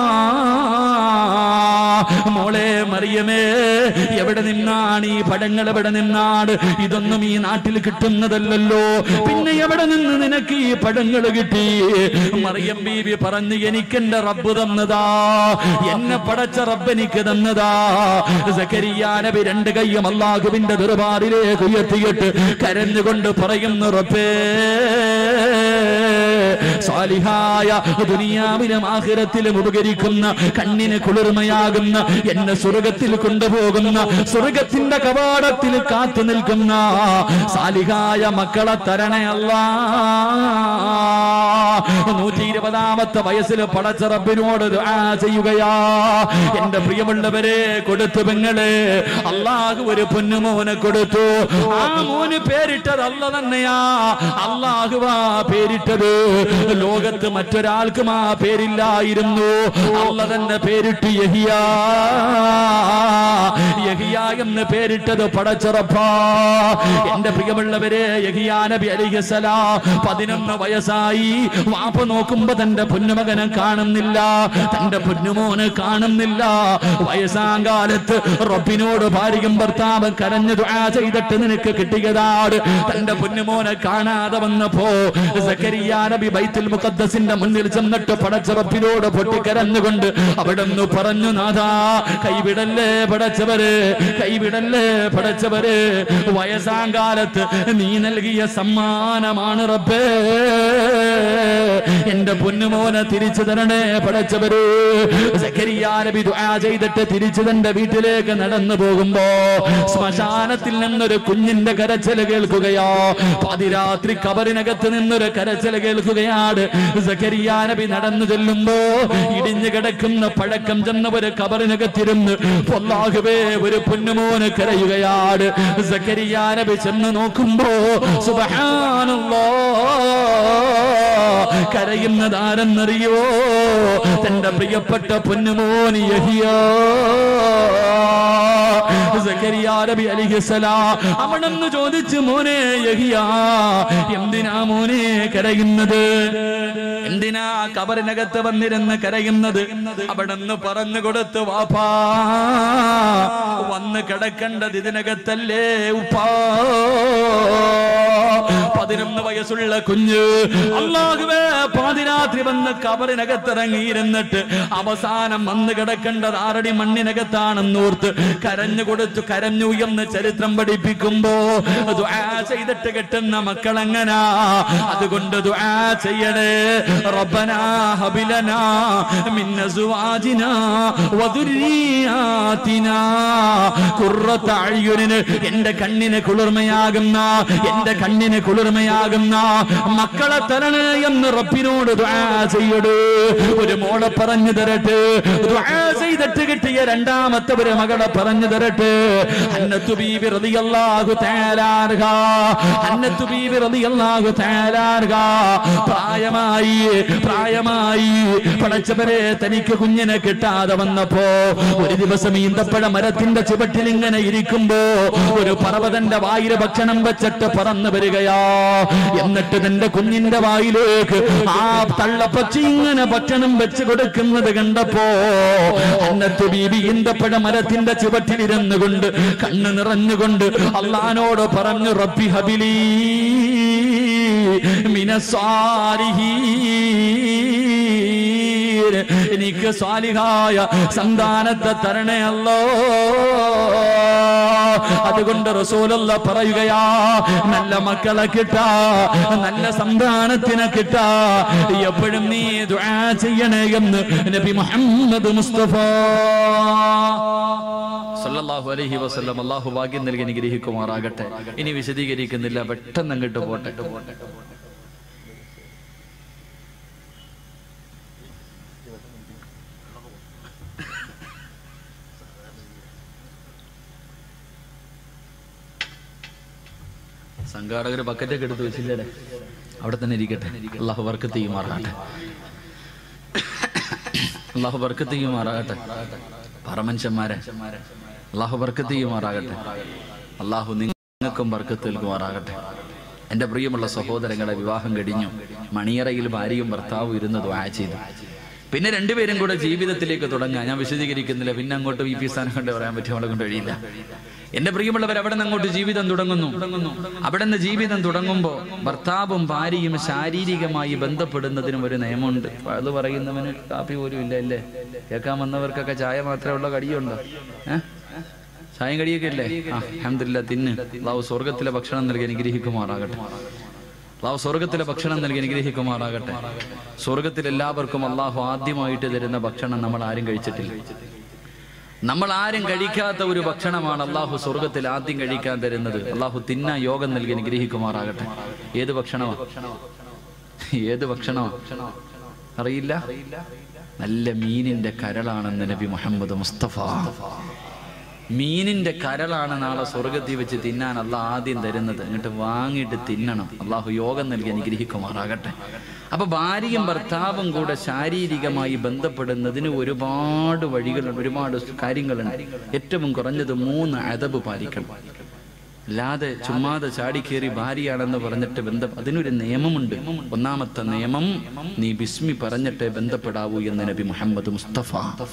മോളെ മറിയമേ എവിടെ നിന്നാണ് ഈ പടങ്ങൾ എവിടെ നിന്നാണ് ഇതൊന്നും ഈ നാട്ടിൽ കിട്ടുന്നതല്ലല്ലോ പിന്നെ എവിടെ നിന്ന് നിനക്ക് ഈ പടങ്ങൾ കിട്ടി മറിയം ബീവി പറഞ്ഞു എനിക്കെന്റെ റബ്ബ് തന്നതാ എന്നെ പടച്ച റബ്ബ് എനിക്ക് തന്നതാ സക്കരിയ നബി രണ്ട് കയ്യും അള്ളാഹുവിന്റെ ദർബാറിലേക്ക് ഉയർത്തിയിട്ട് കരഞ്ഞുകൊണ്ട് പറയുന്നു റബ്ബേ സാലിഹായ ദുനിയാവിലും ആഖിറത്തിലും ഉപകരിക്കുന്ന കണ്ണിന് കുളിർമയാകുന്ന എന്നെ സ്വർഗത്തിൽ കൊണ്ടുപോകുന്ന സ്വർഗത്തിന്റെ കവാടത്തിൽ കാത്തു നിൽക്കുന്ന സാലിഹായ മക്കളെ തരണേ അല്ലാ നൂറ്റി ഇരുപതാമത്തെ വയസ്സിൽ പടച്ച റബ്ബിനോട് ദുആ ചെയ്യുകയാ എന്റെ പ്രിയമുള്ളവരെ കൊടുത്തു പെങ്ങളെ അള്ളാഹു ഒരു പൊന്നുമോനെ കൊടുത്തു ആ മോന് പേരിട്ടത് അല്ല തന്നെയാ അള്ളാഹുവാ പേരിട്ടത് ലോകത്ത് മറ്റൊരാൾക്കും ആ പേരില്ലായിരുന്നു അല്ല തന്നെ പേരിട്ട് യഹിയ യഹിയ എന്ന് പേരിട്ടത് പടച്ചറപ്പാ എന്റെ പ്രിയമുള്ളവരെ യഹിയാ നബി അലിഹസലാ പതിനൊന്ന് വയസ്സായി വാപ്പ നോക്കുമ്പോ തന്റെ പൊന്നുമകനെ കാണുന്നില്ല തന്റെ പൊന്നുമോനെ കാണുന്നില്ല വയസ്സാം കാലത്ത് റബ്ബിനോട് ഭാര്യയും ഭർത്താവ് കരഞ്ഞു ദുആ ചെയ്തിട്ട് നിനക്ക് കിട്ടിയതാണ് തന്റെ പൊന്നുമോനെ കാണാതെ വന്നപ്പോ സക്കരിയ നബി ബൈത്തുൽ മുഖദ്ദസിന്റെ മുന്നിൽ ചെന്നിട്ട് പടച്ച റബ്ബിനോട് പൊട്ടിക്കരഞ്ഞുകൊണ്ട് അവിടെ നിന്ന് പറഞ്ഞു നാഥാ കൈവിടല്ലേ പടച്ചവര് കൈവിടല്ലേ പടച്ചവര് വയസ്സാം കാലത്ത് നീ നൽകിയ സമ്മാനമാണ് റബ്ബേ എന്റെ പൊന്നുമോനെ തിരിച്ചു തരണേ പടച്ചവര് സക്കരിയ നബി ദുആ ചെയ്തിട്ട് തിരിച്ചു തന്റെ വീട്ടിലേക്ക് നടന്നു പോകുമ്പോ ശ്മശാനത്തിൽ നിന്നൊരു കുഞ്ഞിന്റെ കരച്ചിൽ കേൾക്കുകയോ പതിരാത്രി കബറിനകത്ത് നിന്നൊരു കരച്ചിൽ കേൾക്കുകയാണ് സക്കരിയ നബി നടന്നു ചെല്ലുമ്പോ ഇടിഞ്ഞു കിടക്കുന്ന പഴക്കം ചെന്ന ഒരു കബറിനകത്തിരുന്ന് പൊല്ലാഹുവേ ഒരു പൊന്നുമോന് കരയുകയാണ് സക്കരിയ നബി ചെന്ന് നോക്കുമ്പോ സുബ്ഹാനല്ലാഹ് കരയുന്നത് ആരെന്നറിയോ തന്റെ പ്രിയപ്പെട്ട പൊന്നുമോൻ യഹിയാ സക്കരിയ നബി അലിഹിസലാം അവിടെന്ന് ചോദിച്ചു മോനെ യഹിയാ എന്തിനാ മോനെ കരയുന്നത് എന്തിനാ കബറിനകത്ത് വന്നിരുന്ന് കരയുന്നത് അവിടെന്ന് പറഞ്ഞു കൊടുത്തു വാപ്പാ വന്ന് കിടക്കേണ്ടത് ഇതിനകത്തല്ലേ ഉപ്പാ പതിനൊന്ന് വയസ്സുള്ള കുഞ്ഞ് അള്ളാഹുവേ പാതിരാത്രി വന്ന് കബറിനകത്തിറങ്ങിയിരുന്നിട്ട് അവസാനം വന്ന് കിടക്കേണ്ടത് ആറടി മണ്ണിനകത്താണെന്നോർത്ത് കരഞ്ഞു കൊടുത്തു കരഞ്ഞു എന്ന് ചരിത്രം പഠിപ്പിക്കുമ്പോ ദുആ ചെയ്തിട്ട് കെട്ടുന്ന മക്കളെങ്ങനാ അതുകൊണ്ട് ദുആ ചെയ്യണേ റബ്ബനാ ഹബിലനാ മിൻ അസ്വാജിനാ വദുരിയാതിനാ ഖുർറത അയ്യുനിന് എന്റെ കണ്ണിന് കുളിർമയാകുന്ന എന്റെ കണ്ണിന് കുളിർമയാകുന്ന മക്കളെ തരണേ എന്ന് റബ്ബിനോട് ദുആ ചെയ്യടൂ ഒരു മോളെ പറഞ്ഞു തരട്ടെ ദുആ ചെയ്തിട്ട് കിട്ടിയ രണ്ടാമത്തെ ഒരു മകളെ പറഞ്ഞു തരട്ടെ അന്നത്തു ബീബി റളിയല്ലാഹു തആല അൻഹ അന്നത്തു ബീബി റളിയല്ലാഹു തആല അൻഹ പ്രായമായി പ്രായമായി പടച്ചവരെ തനിക്ക് കുഞ്ഞിനെ കിട്ടാതെ വന്നപ്പോ ഒരു ദിവസം ഈന്തപ്പഴ മരത്തിന്റെ ചുവട്ടിൽ ഇങ്ങനെ ഇരിക്കുമ്പോ ഒരു പർവ്വതന്റെ വായില് ഭക്ഷണം വെച്ചിട്ട് പറന്നു വരികയാ എന്നിട്ട് തന്റെ കുഞ്ഞിന്റെ വായിലേക്ക് ആ തള്ളപ്പച്ചി ഇങ്ങനെ ഭക്ഷണം വെച്ച് കൊടുക്കുന്നത് കണ്ടപ്പോ അന്നത്ത് ബീബി ഈന്തപ്പഴ മരത്തിന്റെ ചുവട്ടിലിരുന്നു കൊണ്ട് കണ്ണ് നിറഞ്ഞുകൊണ്ട് അള്ളഹാനോട് പറഞ്ഞു റബ്ബി ഹബിലി മിനസ്വാരിഹീൻ എനിക്ക് സ്വാലിഹായ സന്താനത്തെ തരണേ അല്ലോ അതുകൊണ്ട് റസൂലുള്ള പറയുകയാ നല്ല മക്കളെ കിട്ടാ നല്ല സന്താനത്തിനെ കിട്ടാ എപ്പോഴും നീ ദുആ ചെയ്യണേ എന്ന് നബി മുഹമ്മദ് മുസ്തഫ സല്ലല്ലാഹു അലൈഹി വസല്ലം അല്ലാഹു ഭാഗ്യം നൽകി അനുഗ്രഹിക്കുമാറാകട്ടെ ഇനി വിശദീകരിക്കുന്നില്ല പെട്ടെന്ന് അങ്ങോട്ട് പോട്ടെ സംഘാടകർ ബക്കറ്റൊക്കെ എടുത്ത് വെച്ചില്ലേ അവിടെ തന്നെ ഇരിക്കട്ടെ അള്ളാഹു വർക്കത്ത് ചെയ്യുമാറാകട്ടെ അള്ളാഹു വർക്കത്ത് ചെയ്യുമാറാകട്ടെ പറമനുഷ്യന്മാരെ അള്ളാഹു വർക്കത്ത് ചെയ്യുമാറാകട്ടെ അള്ളാഹു നിങ്ങൾക്കും വർക്കത്ത് നൽകുമാറാകട്ടെ എൻ്റെ പ്രിയമുള്ള സഹോദരങ്ങളെ വിവാഹം കഴിഞ്ഞു മണിയറയിൽ ഭാര്യയും ഭർത്താവും ഇരുന്ന് ദ്വാ ചെയ്തു പിന്നെ രണ്ടുപേരും കൂടെ ജീവിതത്തിലേക്ക് തുടങ്ങുക ഞാൻ വിശദീകരിക്കുന്നില്ല പിന്നെ അങ്ങോട്ട് വി പി സ്ഥാനം കൊണ്ട് പറയാൻ പറ്റും അവളെ കൊണ്ട് കഴിയില്ല എന്റെ പ്രിയമുള്ളവർ അവിടെ നിന്ന് അങ്ങോട്ട് ജീവിതം തുടങ്ങുന്നു അവിടെ നിന്ന് ജീവിതം തുടങ്ങുമ്പോൾ ഭർത്താവും ഭാര്യയും ശാരീരികമായി ബന്ധപ്പെടുന്നതിനും ഒരു നിയമമുണ്ട് അത് പറയുന്നവന് കാപ്പി പോലും ഇല്ല അല്ലേ കേൾക്കാൻ വന്നവർക്കൊക്കെ ചായ മാത്രമേ ഉള്ള കടിയുണ്ടോ ഏഹ് ചായം കടിയൊക്കെ ഇല്ലേ ആ അഹമ്മദില്ല തിന്ന് അള്ളാഹു സ്വർഗത്തിലെ ഭക്ഷണം നൽകി അനുഗ്രഹിക്കുമാറാകട്ടെ അള്ളാഹു സ്വർഗത്തിലെ ഭക്ഷണം നൽകി അനുഗ്രഹിക്കുമാറാകട്ടെ സ്വർഗത്തിൽ എല്ലാവർക്കും അള്ളാഹു ആദ്യമായിട്ട് തരുന്ന ഭക്ഷണം നമ്മൾ ആരും കഴിച്ചിട്ടില്ല നമ്മൾ ആരും കഴിക്കാത്ത ഒരു ഭക്ഷണമാണ് അള്ളാഹു സ്വർഗത്തിൽ ആദ്യം കഴിക്കാൻ തരുന്നത് അള്ളാഹു തിന്ന യോഗം നൽകി അനുഗ്രഹിക്കുമാറാകട്ടെ ഏത് ഭക്ഷണമാ ഏത് ഭക്ഷണമാ അറിയില്ല നല്ല മീനിന്റെ കരളാണെന്ന് നബി മുഹമ്മദ് മുസ്തഫ മീനിന്റെ കരളാണ് നാളെ സ്വർഗത്തിൽ വെച്ച് തിന്നാൻ അള്ളാഹ് ആദ്യം തരുന്നത് എന്നിട്ട് വാങ്ങിയിട്ട് തിന്നണം അള്ളാഹു യോഗം നൽകി അനുഗ്രഹിക്കുമാറാകട്ടെ അപ്പൊ ഭാര്യയും ഭർത്താവും കൂടെ ശാരീരികമായി ബന്ധപ്പെടുന്നതിന് ഒരുപാട് വഴികളുണ്ട് ഒരുപാട് കാര്യങ്ങളുണ്ട് ഏറ്റവും കുറഞ്ഞത് മൂന്ന് അതബ് പാലിക്കണം അല്ലാതെ ചുമ്മാതെ ചാടിക്കേറി ഭാര്യയാണെന്ന് പറഞ്ഞിട്ട് ബന്ധം അതിനൊരു നിയമമുണ്ട് ഒന്നാമത്തെ നിയമം നീ ബിസ്മി പറഞ്ഞിട്ടേ ബന്ധപ്പെടാവൂ എന്ന് നബി മുഹമ്മദ് മുസ്തഫ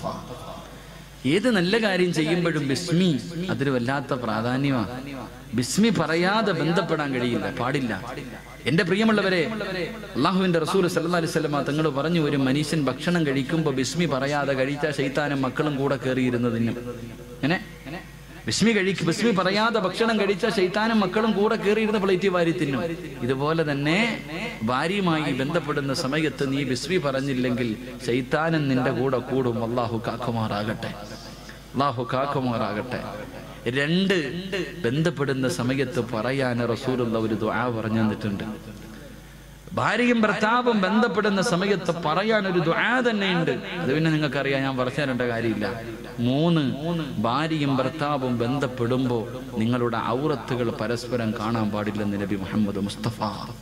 ഏത് നല്ല കാര്യം ചെയ്യുമ്പോഴും ബിസ്മി അതിന് വല്ലാത്ത പ്രാധാന്യമാണ് ബിസ്മി പറയാതെ ബന്ധപ്പെടാൻ കഴിയില്ല പാടില്ല എന്റെ പ്രിയമുള്ളവരെ അള്ളാഹുവിന്റെ റസൂൽ സല്ലാ അലിസ്ലമ തങ്ങൾ പറഞ്ഞു ഒരു മനുഷ്യൻ ഭക്ഷണം കഴിക്കുമ്പോൾ ബിസ്മി പറയാതെ കഴിച്ച ശൈത്താനും മക്കളും കൂടെ കയറിയിരുന്നതിനും അങ്ങനെ ബിസ്മി കഴിക്കും ബിസ്മി പറയാതെ ഭക്ഷണം കഴിച്ച ശൈത്താനും മക്കളും കൂടെ കയറിയിരുന്ന പ്ലേറ്റ് വാരി തിന്നും ഇതുപോലെ തന്നെ ഭാര്യയുമായി ബന്ധപ്പെടുന്ന സമയത്ത് നീ ബിസ്മി പറഞ്ഞില്ലെങ്കിൽ ശൈത്താനും നിന്റെ കൂടെ കൂടും അള്ളാഹു കാക്കുമാറാകട്ടെ അള്ളാഹു കാക്കുമാറാകട്ടെ രണ്ട് ബന്ധപ്പെടുന്ന സമയത്ത് പറയാൻ റസൂലുള്ള ഒരു ദുആ പറഞ്ഞു തന്നിട്ടുണ്ട് ഭാര്യയും ഭർത്താവും ബന്ധപ്പെടുന്ന സമയത്ത് പറയാൻ ഒരു ദുആ തന്നെയുണ്ട് അത് പിന്നെ നിങ്ങൾക്കറിയാം ഞാൻ പറഞ്ഞു തരേണ്ട കാര്യമില്ല മൂന്ന് ഭാര്യയും ഭർത്താവും ബന്ധപ്പെടുമ്പോൾ നിങ്ങളുടെ ഔറത്തുകൾ പരസ്പരം കാണാൻ പാടില്ലെന്ന് നബി മുഹമ്മദ് മുസ്തഫ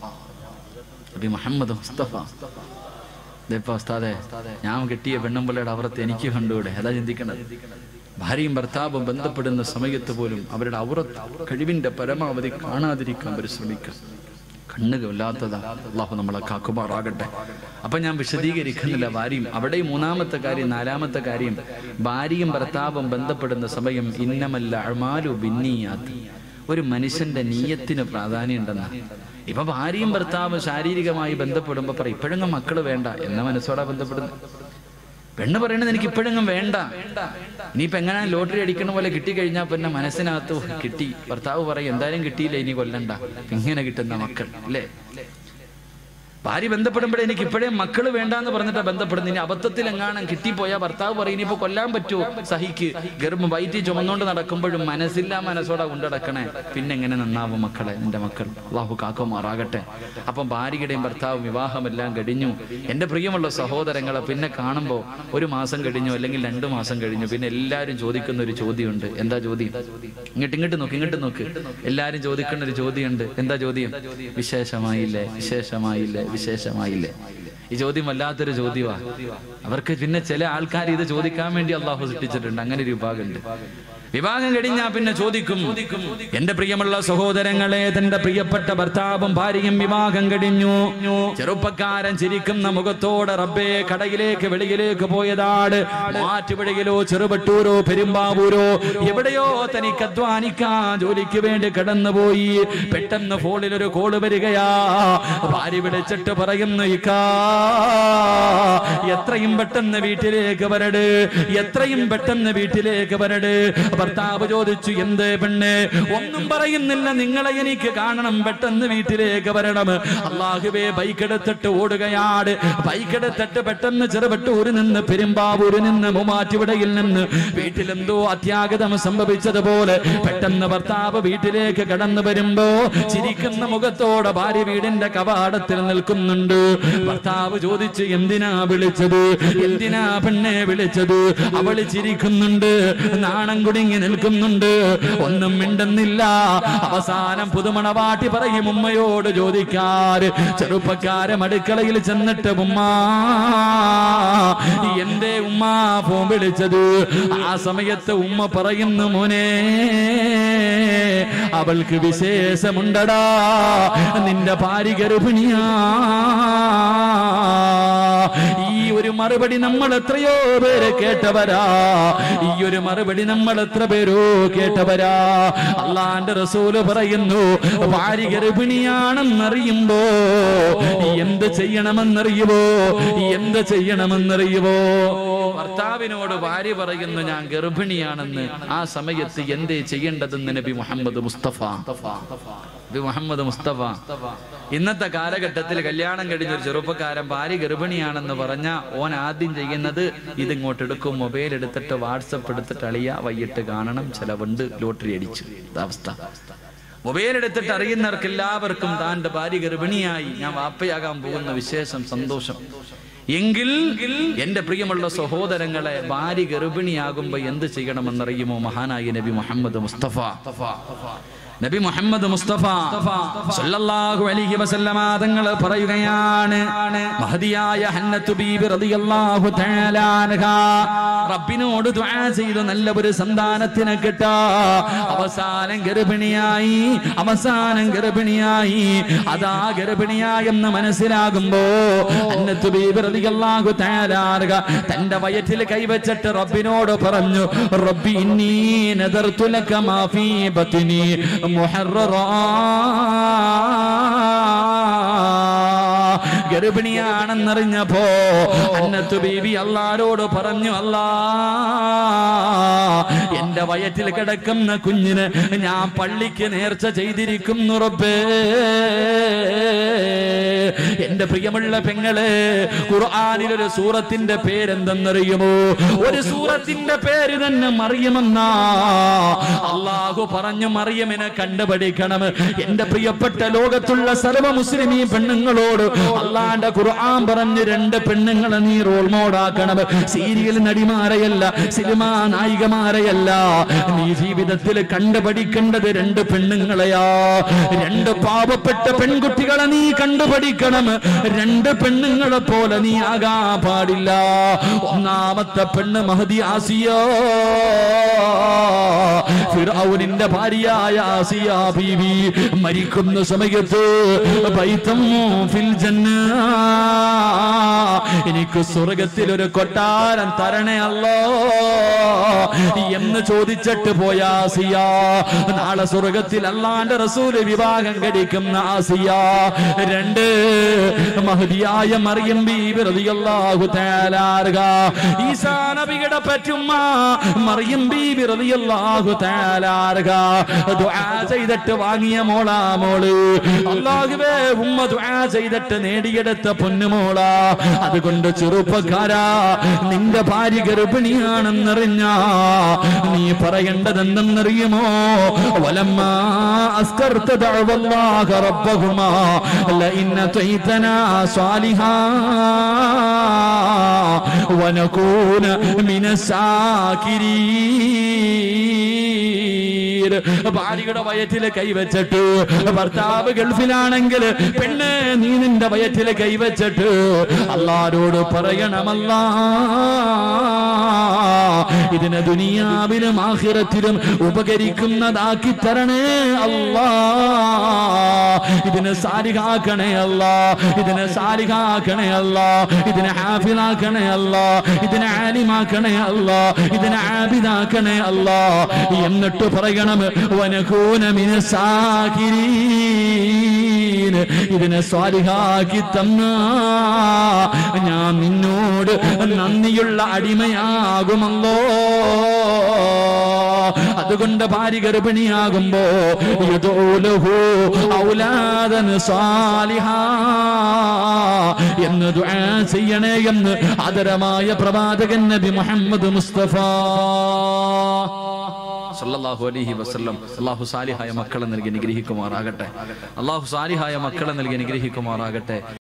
നബി മുഹമ്മദ് മുസ്തഫ ഇതിപ്പോ ഉസ്താദെ ഞാൻ കെട്ടിയ പെണ്ണുമ്പിള്ളയുടെ ഔറത്ത് എനിക്ക് കണ്ടുകൂടെ അതാ ചിന്തിക്കണത് ഭാര്യയും ഭർത്താവും ബന്ധപ്പെടുന്ന സമയത്ത് പോലും അവരുടെ ഔറത്ത് കഴിവിന്റെ പരമാവധി കാണാതിരിക്കാൻ പരിശ്രമിക്കുക കണ്ണുക വല്ലാത്തതാ അള്ളാഹു നമ്മളെ കാക്കുമാറാകട്ടെ അപ്പൊ ഞാൻ വിശദീകരിക്കുന്നില്ല ഭാര്യയും അവിടെ മൂന്നാമത്തെ കാര്യം നാലാമത്തെ കാര്യം ഭാര്യയും ഭർത്താവും ബന്ധപ്പെടുന്ന സമയം ഇന്നമല്ല അഴമാലു ഭിന്നിയാത്ത് ഒരു മനുഷ്യന്റെ നീയത്തിന് പ്രാധാന്യം ഉണ്ടെന്ന് ഇപ്പൊ ഭാര്യയും ഭർത്താവും ശാരീരികമായി ബന്ധപ്പെടുമ്പോ പറയും ഇപ്പോഴെങ്ങും മക്കള് വേണ്ട എന്ന മനസ്സോടാ ബന്ധപ്പെടുന്നത് പെണ്ണ് പറയണത് എനിക്ക് ഇപ്പോഴെങ്ങും വേണ്ട ഇനിയിപ്പോ എങ്ങനെ ലോട്ടറി അടിക്കണ പോലെ കിട്ടിക്കഴിഞ്ഞാൽ പിന്നെ മനസ്സിനകത്ത് കിട്ടി ഭർത്താവ് പറയും എന്തായാലും കിട്ടിയില്ല ഇനി കൊല്ലണ്ട ഇങ്ങനെ കിട്ടുന്ന മക്കൾ അല്ലേ ഭാര്യ ബന്ധപ്പെടുമ്പോഴേ എനിക്ക് ഇപ്പോഴേ മക്കള് വേണ്ടാന്ന് പറഞ്ഞിട്ടാ ബന്ധപ്പെടുന്നത് ഇനി അബദ്ധത്തിൽ എങ്ങാനും കിട്ടിപ്പോയാൽ ഭർത്താവ് പറയും ഇനിയിപ്പോ കൊല്ലാൻ പറ്റുമോ സഹിക്ക് ഗർഭം വയറ്റി ചുമന്നുകൊണ്ട് നടക്കുമ്പോഴും മനസ്സില്ലാ മനസ്സോടെ കൊണ്ടടക്കണേ പിന്നെ എങ്ങനെ നന്നാവും മക്കളെ എന്റെ മക്കൾ അള്ളാഹു കാക്കുമാറാകട്ടെ അപ്പം ഭാര്യയുടെയും ഭർത്താവും വിവാഹമെല്ലാം കഴിഞ്ഞു എന്റെ പ്രിയമുള്ള സഹോദരങ്ങളെ പിന്നെ കാണുമ്പോൾ ഒരു മാസം കഴിഞ്ഞു അല്ലെങ്കിൽ രണ്ടു മാസം കഴിഞ്ഞു പിന്നെ എല്ലാവരും ചോദിക്കുന്ന ഒരു ചോദ്യമുണ്ട് എന്താ ചോദ്യം ഇങ്ങോട്ട് ഇങ്ങോട്ട് നോക്ക് ഇങ്ങോട്ട് നോക്ക് എല്ലാവരും ചോദിക്കുന്ന ഒരു ചോദ്യമുണ്ട് എന്താ ചോദ്യം വിശേഷമായില്ലേ വിശേഷമായില്ലേ വിശേഷമായില്ലേ ഈ ചോദ്യം വല്ലാത്തൊരു ചോദ്യമാ അവർക്ക് പിന്നെ ചില ആൾക്കാർ ഇത് ചോദിക്കാൻ വേണ്ടി അള്ളാഹു സൃഷ്ടിച്ചിട്ടുണ്ട് അങ്ങനെ ഒരു വിഭാഗമുണ്ട് വിവാഹം കഴിഞ്ഞാ പിന്നെ ചോദിക്കും എന്റെ പ്രിയമുള്ള സഹോദരങ്ങളെ തന്റെ പ്രിയപ്പെട്ട ഭർത്താവും ഭാര്യയും വിവാഹം കഴിഞ്ഞു ചെറുപ്പക്കാരൻ ചിരിക്കുന്ന മുഖത്തോടെ റബ്ബേ കടയിലേക്ക് വെളിയിലേക്ക് പോയതാണ് മാറ്റുപുഴയിലോ ചെറുപട്ടൂരോ പെരുമ്പാവൂരോ എവിടെയോ തനിക്ക് അധ്വാനിക്കാൻ ജോലിക്ക് വേണ്ടി കടന്നുപോയി പെട്ടെന്ന് ഫോണിൽ ഒരു കോള് വരികയാ ഭാര്യ വിളിച്ചിട്ട് പറയുന്നു ഇക്കാ എത്രയും പെട്ടെന്ന് വീട്ടിലേക്ക് വരട് എത്രയും പെട്ടെന്ന് വീട്ടിലേക്ക് വരട് ഭർത്താവ് ചോദിച്ചു എന്ത് പെണ്ണ് ഒന്നും പറയുന്നില്ല നിങ്ങളെ എനിക്ക് കാണണം പെട്ടെന്ന് വീട്ടിലേക്ക് വരണം അള്ളാഹുവേ ബൈക്ക് എടുത്തിട്ട് ഓടുകയാണ് ബൈക്ക് എടുത്തിട്ട് പെട്ടെന്ന് ചെറുപട്ടൂരിൽ നിന്ന് പെരുമ്പാവൂരിൽ നിന്ന് മൂമാറ്റുവിടയിൽ നിന്ന് വീട്ടിലെന്തോ അത്യാഗതം സംഭവിച്ചതുപോലെ പെട്ടെന്ന് ഭർത്താവ് വീട്ടിലേക്ക് കടന്നു വരുമ്പോ ചിരിക്കുന്ന മുഖത്തോടെ ഭാര്യ വീടിന്റെ കവാടത്തിൽ നിൽക്കുന്നുണ്ട് ഭർത്താവ് ചോദിച്ചു എന്തിനാ വിളിച്ചത് വിളിച്ചത് എന്തിനാ പെണ്ണെ വിളിച്ചത് അവള് ചിരിക്കുന്നുണ്ട് നാണം കുടുങ്ങി നിൽക്കുന്നുണ്ട് ഒന്നും മിണ്ടുന്നില്ല അവസാനം പുതുമണവാട്ടി പറയും ഉമ്മയോട് ചോദിക്കാറ് ചെറുപ്പക്കാരൻ അടുക്കളയിൽ ചെന്നിട്ട് ഉമ്മ എന്റെ ഉമ്മ ഫോൺ വിളിച്ചത് ആ സമയത്ത് ഉമ്മ പറയുന്നു മോനെ അവൾക്ക് വിശേഷമുണ്ടടാ നിന്റെ ഭാര്യ ഗർഭിണിയാ ഈ ഒരു മറുപടി നമ്മൾ എത്രയോ പേര് കേട്ടവരാ ഈ ഒരു മറുപടി നമ്മൾ എത്ര പേരോ കേട്ടവരാ അള്ളാന്റെ റസൂല് പറയുന്നു ഭാര്യ ഗർഭിണിയാണെന്നറിയുമ്പോ എന്ത് ചെയ്യണമെന്നറിയുമോ എന്ത് ചെയ്യണമെന്നറിയുമോ ഭർത്താവിനോട് ഭാര്യ പറയുന്നു ഞാൻ ഗർഭിണിയാണെന്ന് ആ സമയത്ത് എന്തേ ചെയ്യേണ്ടതെന്ന് നബി മുഹമ്മദ് മുസ്തഫ നബി മുഹമ്മദ് മുസ്തഫ ഇന്നത്തെ കാലഘട്ടത്തിൽ കല്യാണം കഴിഞ്ഞ ഒരു ചെറുപ്പക്കാരൻ ഭാര്യ ഗർഭിണിയാണെന്ന് പറഞ്ഞ ഓൻ ആദ്യം ചെയ്യുന്നത് ഇതിങ്ങോട്ട് എടുക്കും മൊബൈൽ എടുത്തിട്ട് വാട്സപ്പ് എടുത്തിട്ട് അളിയ വൈകിട്ട് കാണണം ചെലവുണ്ട് ലോട്ടറി അടിച്ചു ഇതാ അവസ്ഥ മൊബൈൽ എടുത്തിട്ട് അറിയുന്നവർക്ക് എല്ലാവർക്കും താൻ്റെ ഭാര്യ ഗർഭിണിയായി ഞാൻ വാപ്പയാകാൻ പോകുന്ന വിശേഷം സന്തോഷം എങ്കിൽ എന്റെ പ്രിയമുള്ള സഹോദരങ്ങളെ ഭാര്യ ഗർഭിണിയാകുമ്പോ എന്ത് ചെയ്യണമെന്നറിയുമോ മഹാനായ നബി മുഹമ്മദ് മുസ്തഫ നബി മുഹമ്മദ് മുസ്തഫ സല്ലല്ലാഹു അലൈഹി വസല്ലമ തങ്ങൾ പറയുകയാണ് മഹദിയായ ഹന്നത്തു ബീബി റളിയല്ലാഹു തആല അൻഹ റബ്ബിനോട് ദുആ ചെയ്തു നല്ല ഒരു സന്താനത്തിനെ കിട്ടാ അവസാനം ഗർഭിണിയായി അവസാനം ഗർഭിണിയായി അതാ ഗർഭിണിയായെന്ന് മനസ്സിലാകുമ്പോ ഹന്നത്തു ബീബി റളിയല്ലാഹു തആല അൻഹ തന്റെ വയറ്റിൽ കൈവച്ചിട്ട് റബ്ബിനോട് പറഞ്ഞു റബ്ബി ഇന്നി നദർതു ലക മാ ഫീ ബത്നി മുഹററാ ഗർഭിണിയാണെന്നറിഞ്ഞപ്പോ അന്നത്തു ബീബി അള്ളാരോട് പറഞ്ഞു അല്ലാ എന്റെ വയറ്റിൽ കിടക്കുന്ന കുഞ്ഞിന് ഞാൻ പള്ളിക്ക് നേർച്ച ചെയ്തിരിക്കുന്നു റബ്ബേ എന്റെ പ്രിയമുള്ള പെങ്ങളെ ഖുർആനിൽ ഒരു സൂറത്തിന്റെ പേരെന്തെന്നറിയുമോ ഒരു സൂറത്തിന്റെ പേര് തന്നെ മറിയുമെന്നാ അള്ളാഹു പറഞ്ഞു മറിയമിനെ കണ്ടുപഠിക്കണം എന്റെ പ്രിയപ്പെട്ട ലോകത്തുള്ള സർവ മുസ്ലിമീ പെണ്ണുങ്ങളോട് അള്ളാന്റെ ഖുർആൻ പറഞ്ഞു രണ്ട് പെണ്ണുങ്ങളെ നീ റോൾ മോഡാക്കണം സീരിയൽ നടിമാരെയല്ല സിനിമാ നായികമാരെയല്ല നീ ജീവിതത്തിൽ കണ്ടുപഠിക്കേണ്ടത് രണ്ട് പെണ്ണുങ്ങളെയാ രണ്ട് പാവപ്പെട്ട പെൺകുട്ടികളെ നീ കണ്ടുപഠിക്കണം രണ്ട് പെണ്ണുങ്ങളെ പോലെ നീ ആകാ പാടില്ല ഒന്നാമത്തെ പെണ്ണ് മഹദി ആസിയോ ഫിറൗനിന്റെ ഭാര്യയായ ആസിയ ബീവി മരിക്കുന്ന സമയത്ത് ബൈത്തം ഫിൽ ജന്ന എനിക്ക് സ്വർഗത്തിൽ ഒരു കൊട്ടാരം തരണേ അല്ലോ എന്ന് ചോദിച്ചിട്ട് പോയ ആസിയ നാളെ സ്വർഗത്തിൽ അല്ലാണ്ട് റസൂല് വിവാഹം കഴിക്കുന്ന ആസിയ രണ്ട് മഹദിയായ മറിയം ബീബി റളിയല്ലാഹു തആല അൻഹ ഈസാ നബിയുടെ പറ്റുമ്മ മറിയം ബീബി റളിയല്ലാഹു തആല അൻഹ ദുആ ചെയ്തിട്ട് വാങ്ങിയ മോളാ മോള് അല്ലാഹുവേ ഉമ്മ ദുആ ചെയ്തിട്ട് നേടിയെടുത്ത പൊന്നുമോള അതുകൊണ്ട് ചെറുപ്പക്കാരാ നിന്റെ ഭാര്യ ഗർഭിണിയാണെന്നറിഞ്ഞ നീ പറയേണ്ടത് എന്തെന്നറിയുമോ വലമ്മ അസ്കർത്ത ദഅവല്ലാഹ റബ്ബഹുമാ ലഇൻ അതൈതനാ സ്വാലിഹാ വനകൂന മിനസാകിരീൻ ഭാര്യയുടെ വയറ്റില് കൈവച്ചിട്ട് ഭർത്താവ് ഗൾഫിലാണെങ്കിൽ പെണ്ണ് നീ നിന്റെ വയറ്റില് കൈവച്ചിട്ട് അള്ളാരോട് പറയണമല്ല ഇതിനെ ദുനിയാവിലും ആഹിറത്തിലും ഉപകരിക്കുന്നതാക്കി തരണേ അല്ലാ ഇതിനെ സാരികാക്കണേ അല്ല ഇതിനെ സാരികാക്കണേ അല്ല ഇതിനെ ഹാഫിലാക്കണേ അല്ല ഇതിനെ ആലിമാക്കണേ അല്ല ഇതിനെ ആബിദാക്കണേ അല്ല എന്നിട്ട് പറയണം വനകൂന മിനസാകിരീൻ ഇതിനെ സ്വാലിഹാക്കി തന്ന ഞാൻ നിന്നോട് നന്ദിയുള്ള അടിമയാകുമല്ലോ അതുകൊണ്ട് ഭാര്യ ഗർഭിണിയാകുമ്പോ യദൂലഹു ഔലാദൻ സാലിഹാ എന്ന് ദുആ ചെയ്യണേ എന്ന് ആദരമായ പ്രവാചകൻ നബി മുഹമ്മദ് മുസ്തഫ സല്ലല്ലാഹു അലൈഹി വസല്ലം അല്ലാഹു സാലിഹായ മക്കളെ നൽകി അനുഗ്രഹിക്കുമാറാകട്ടെ അല്ലാഹു സാലിഹായ മക്കളെ നൽകി അനുഗ്രഹിക്കുമാറാകട്ടെ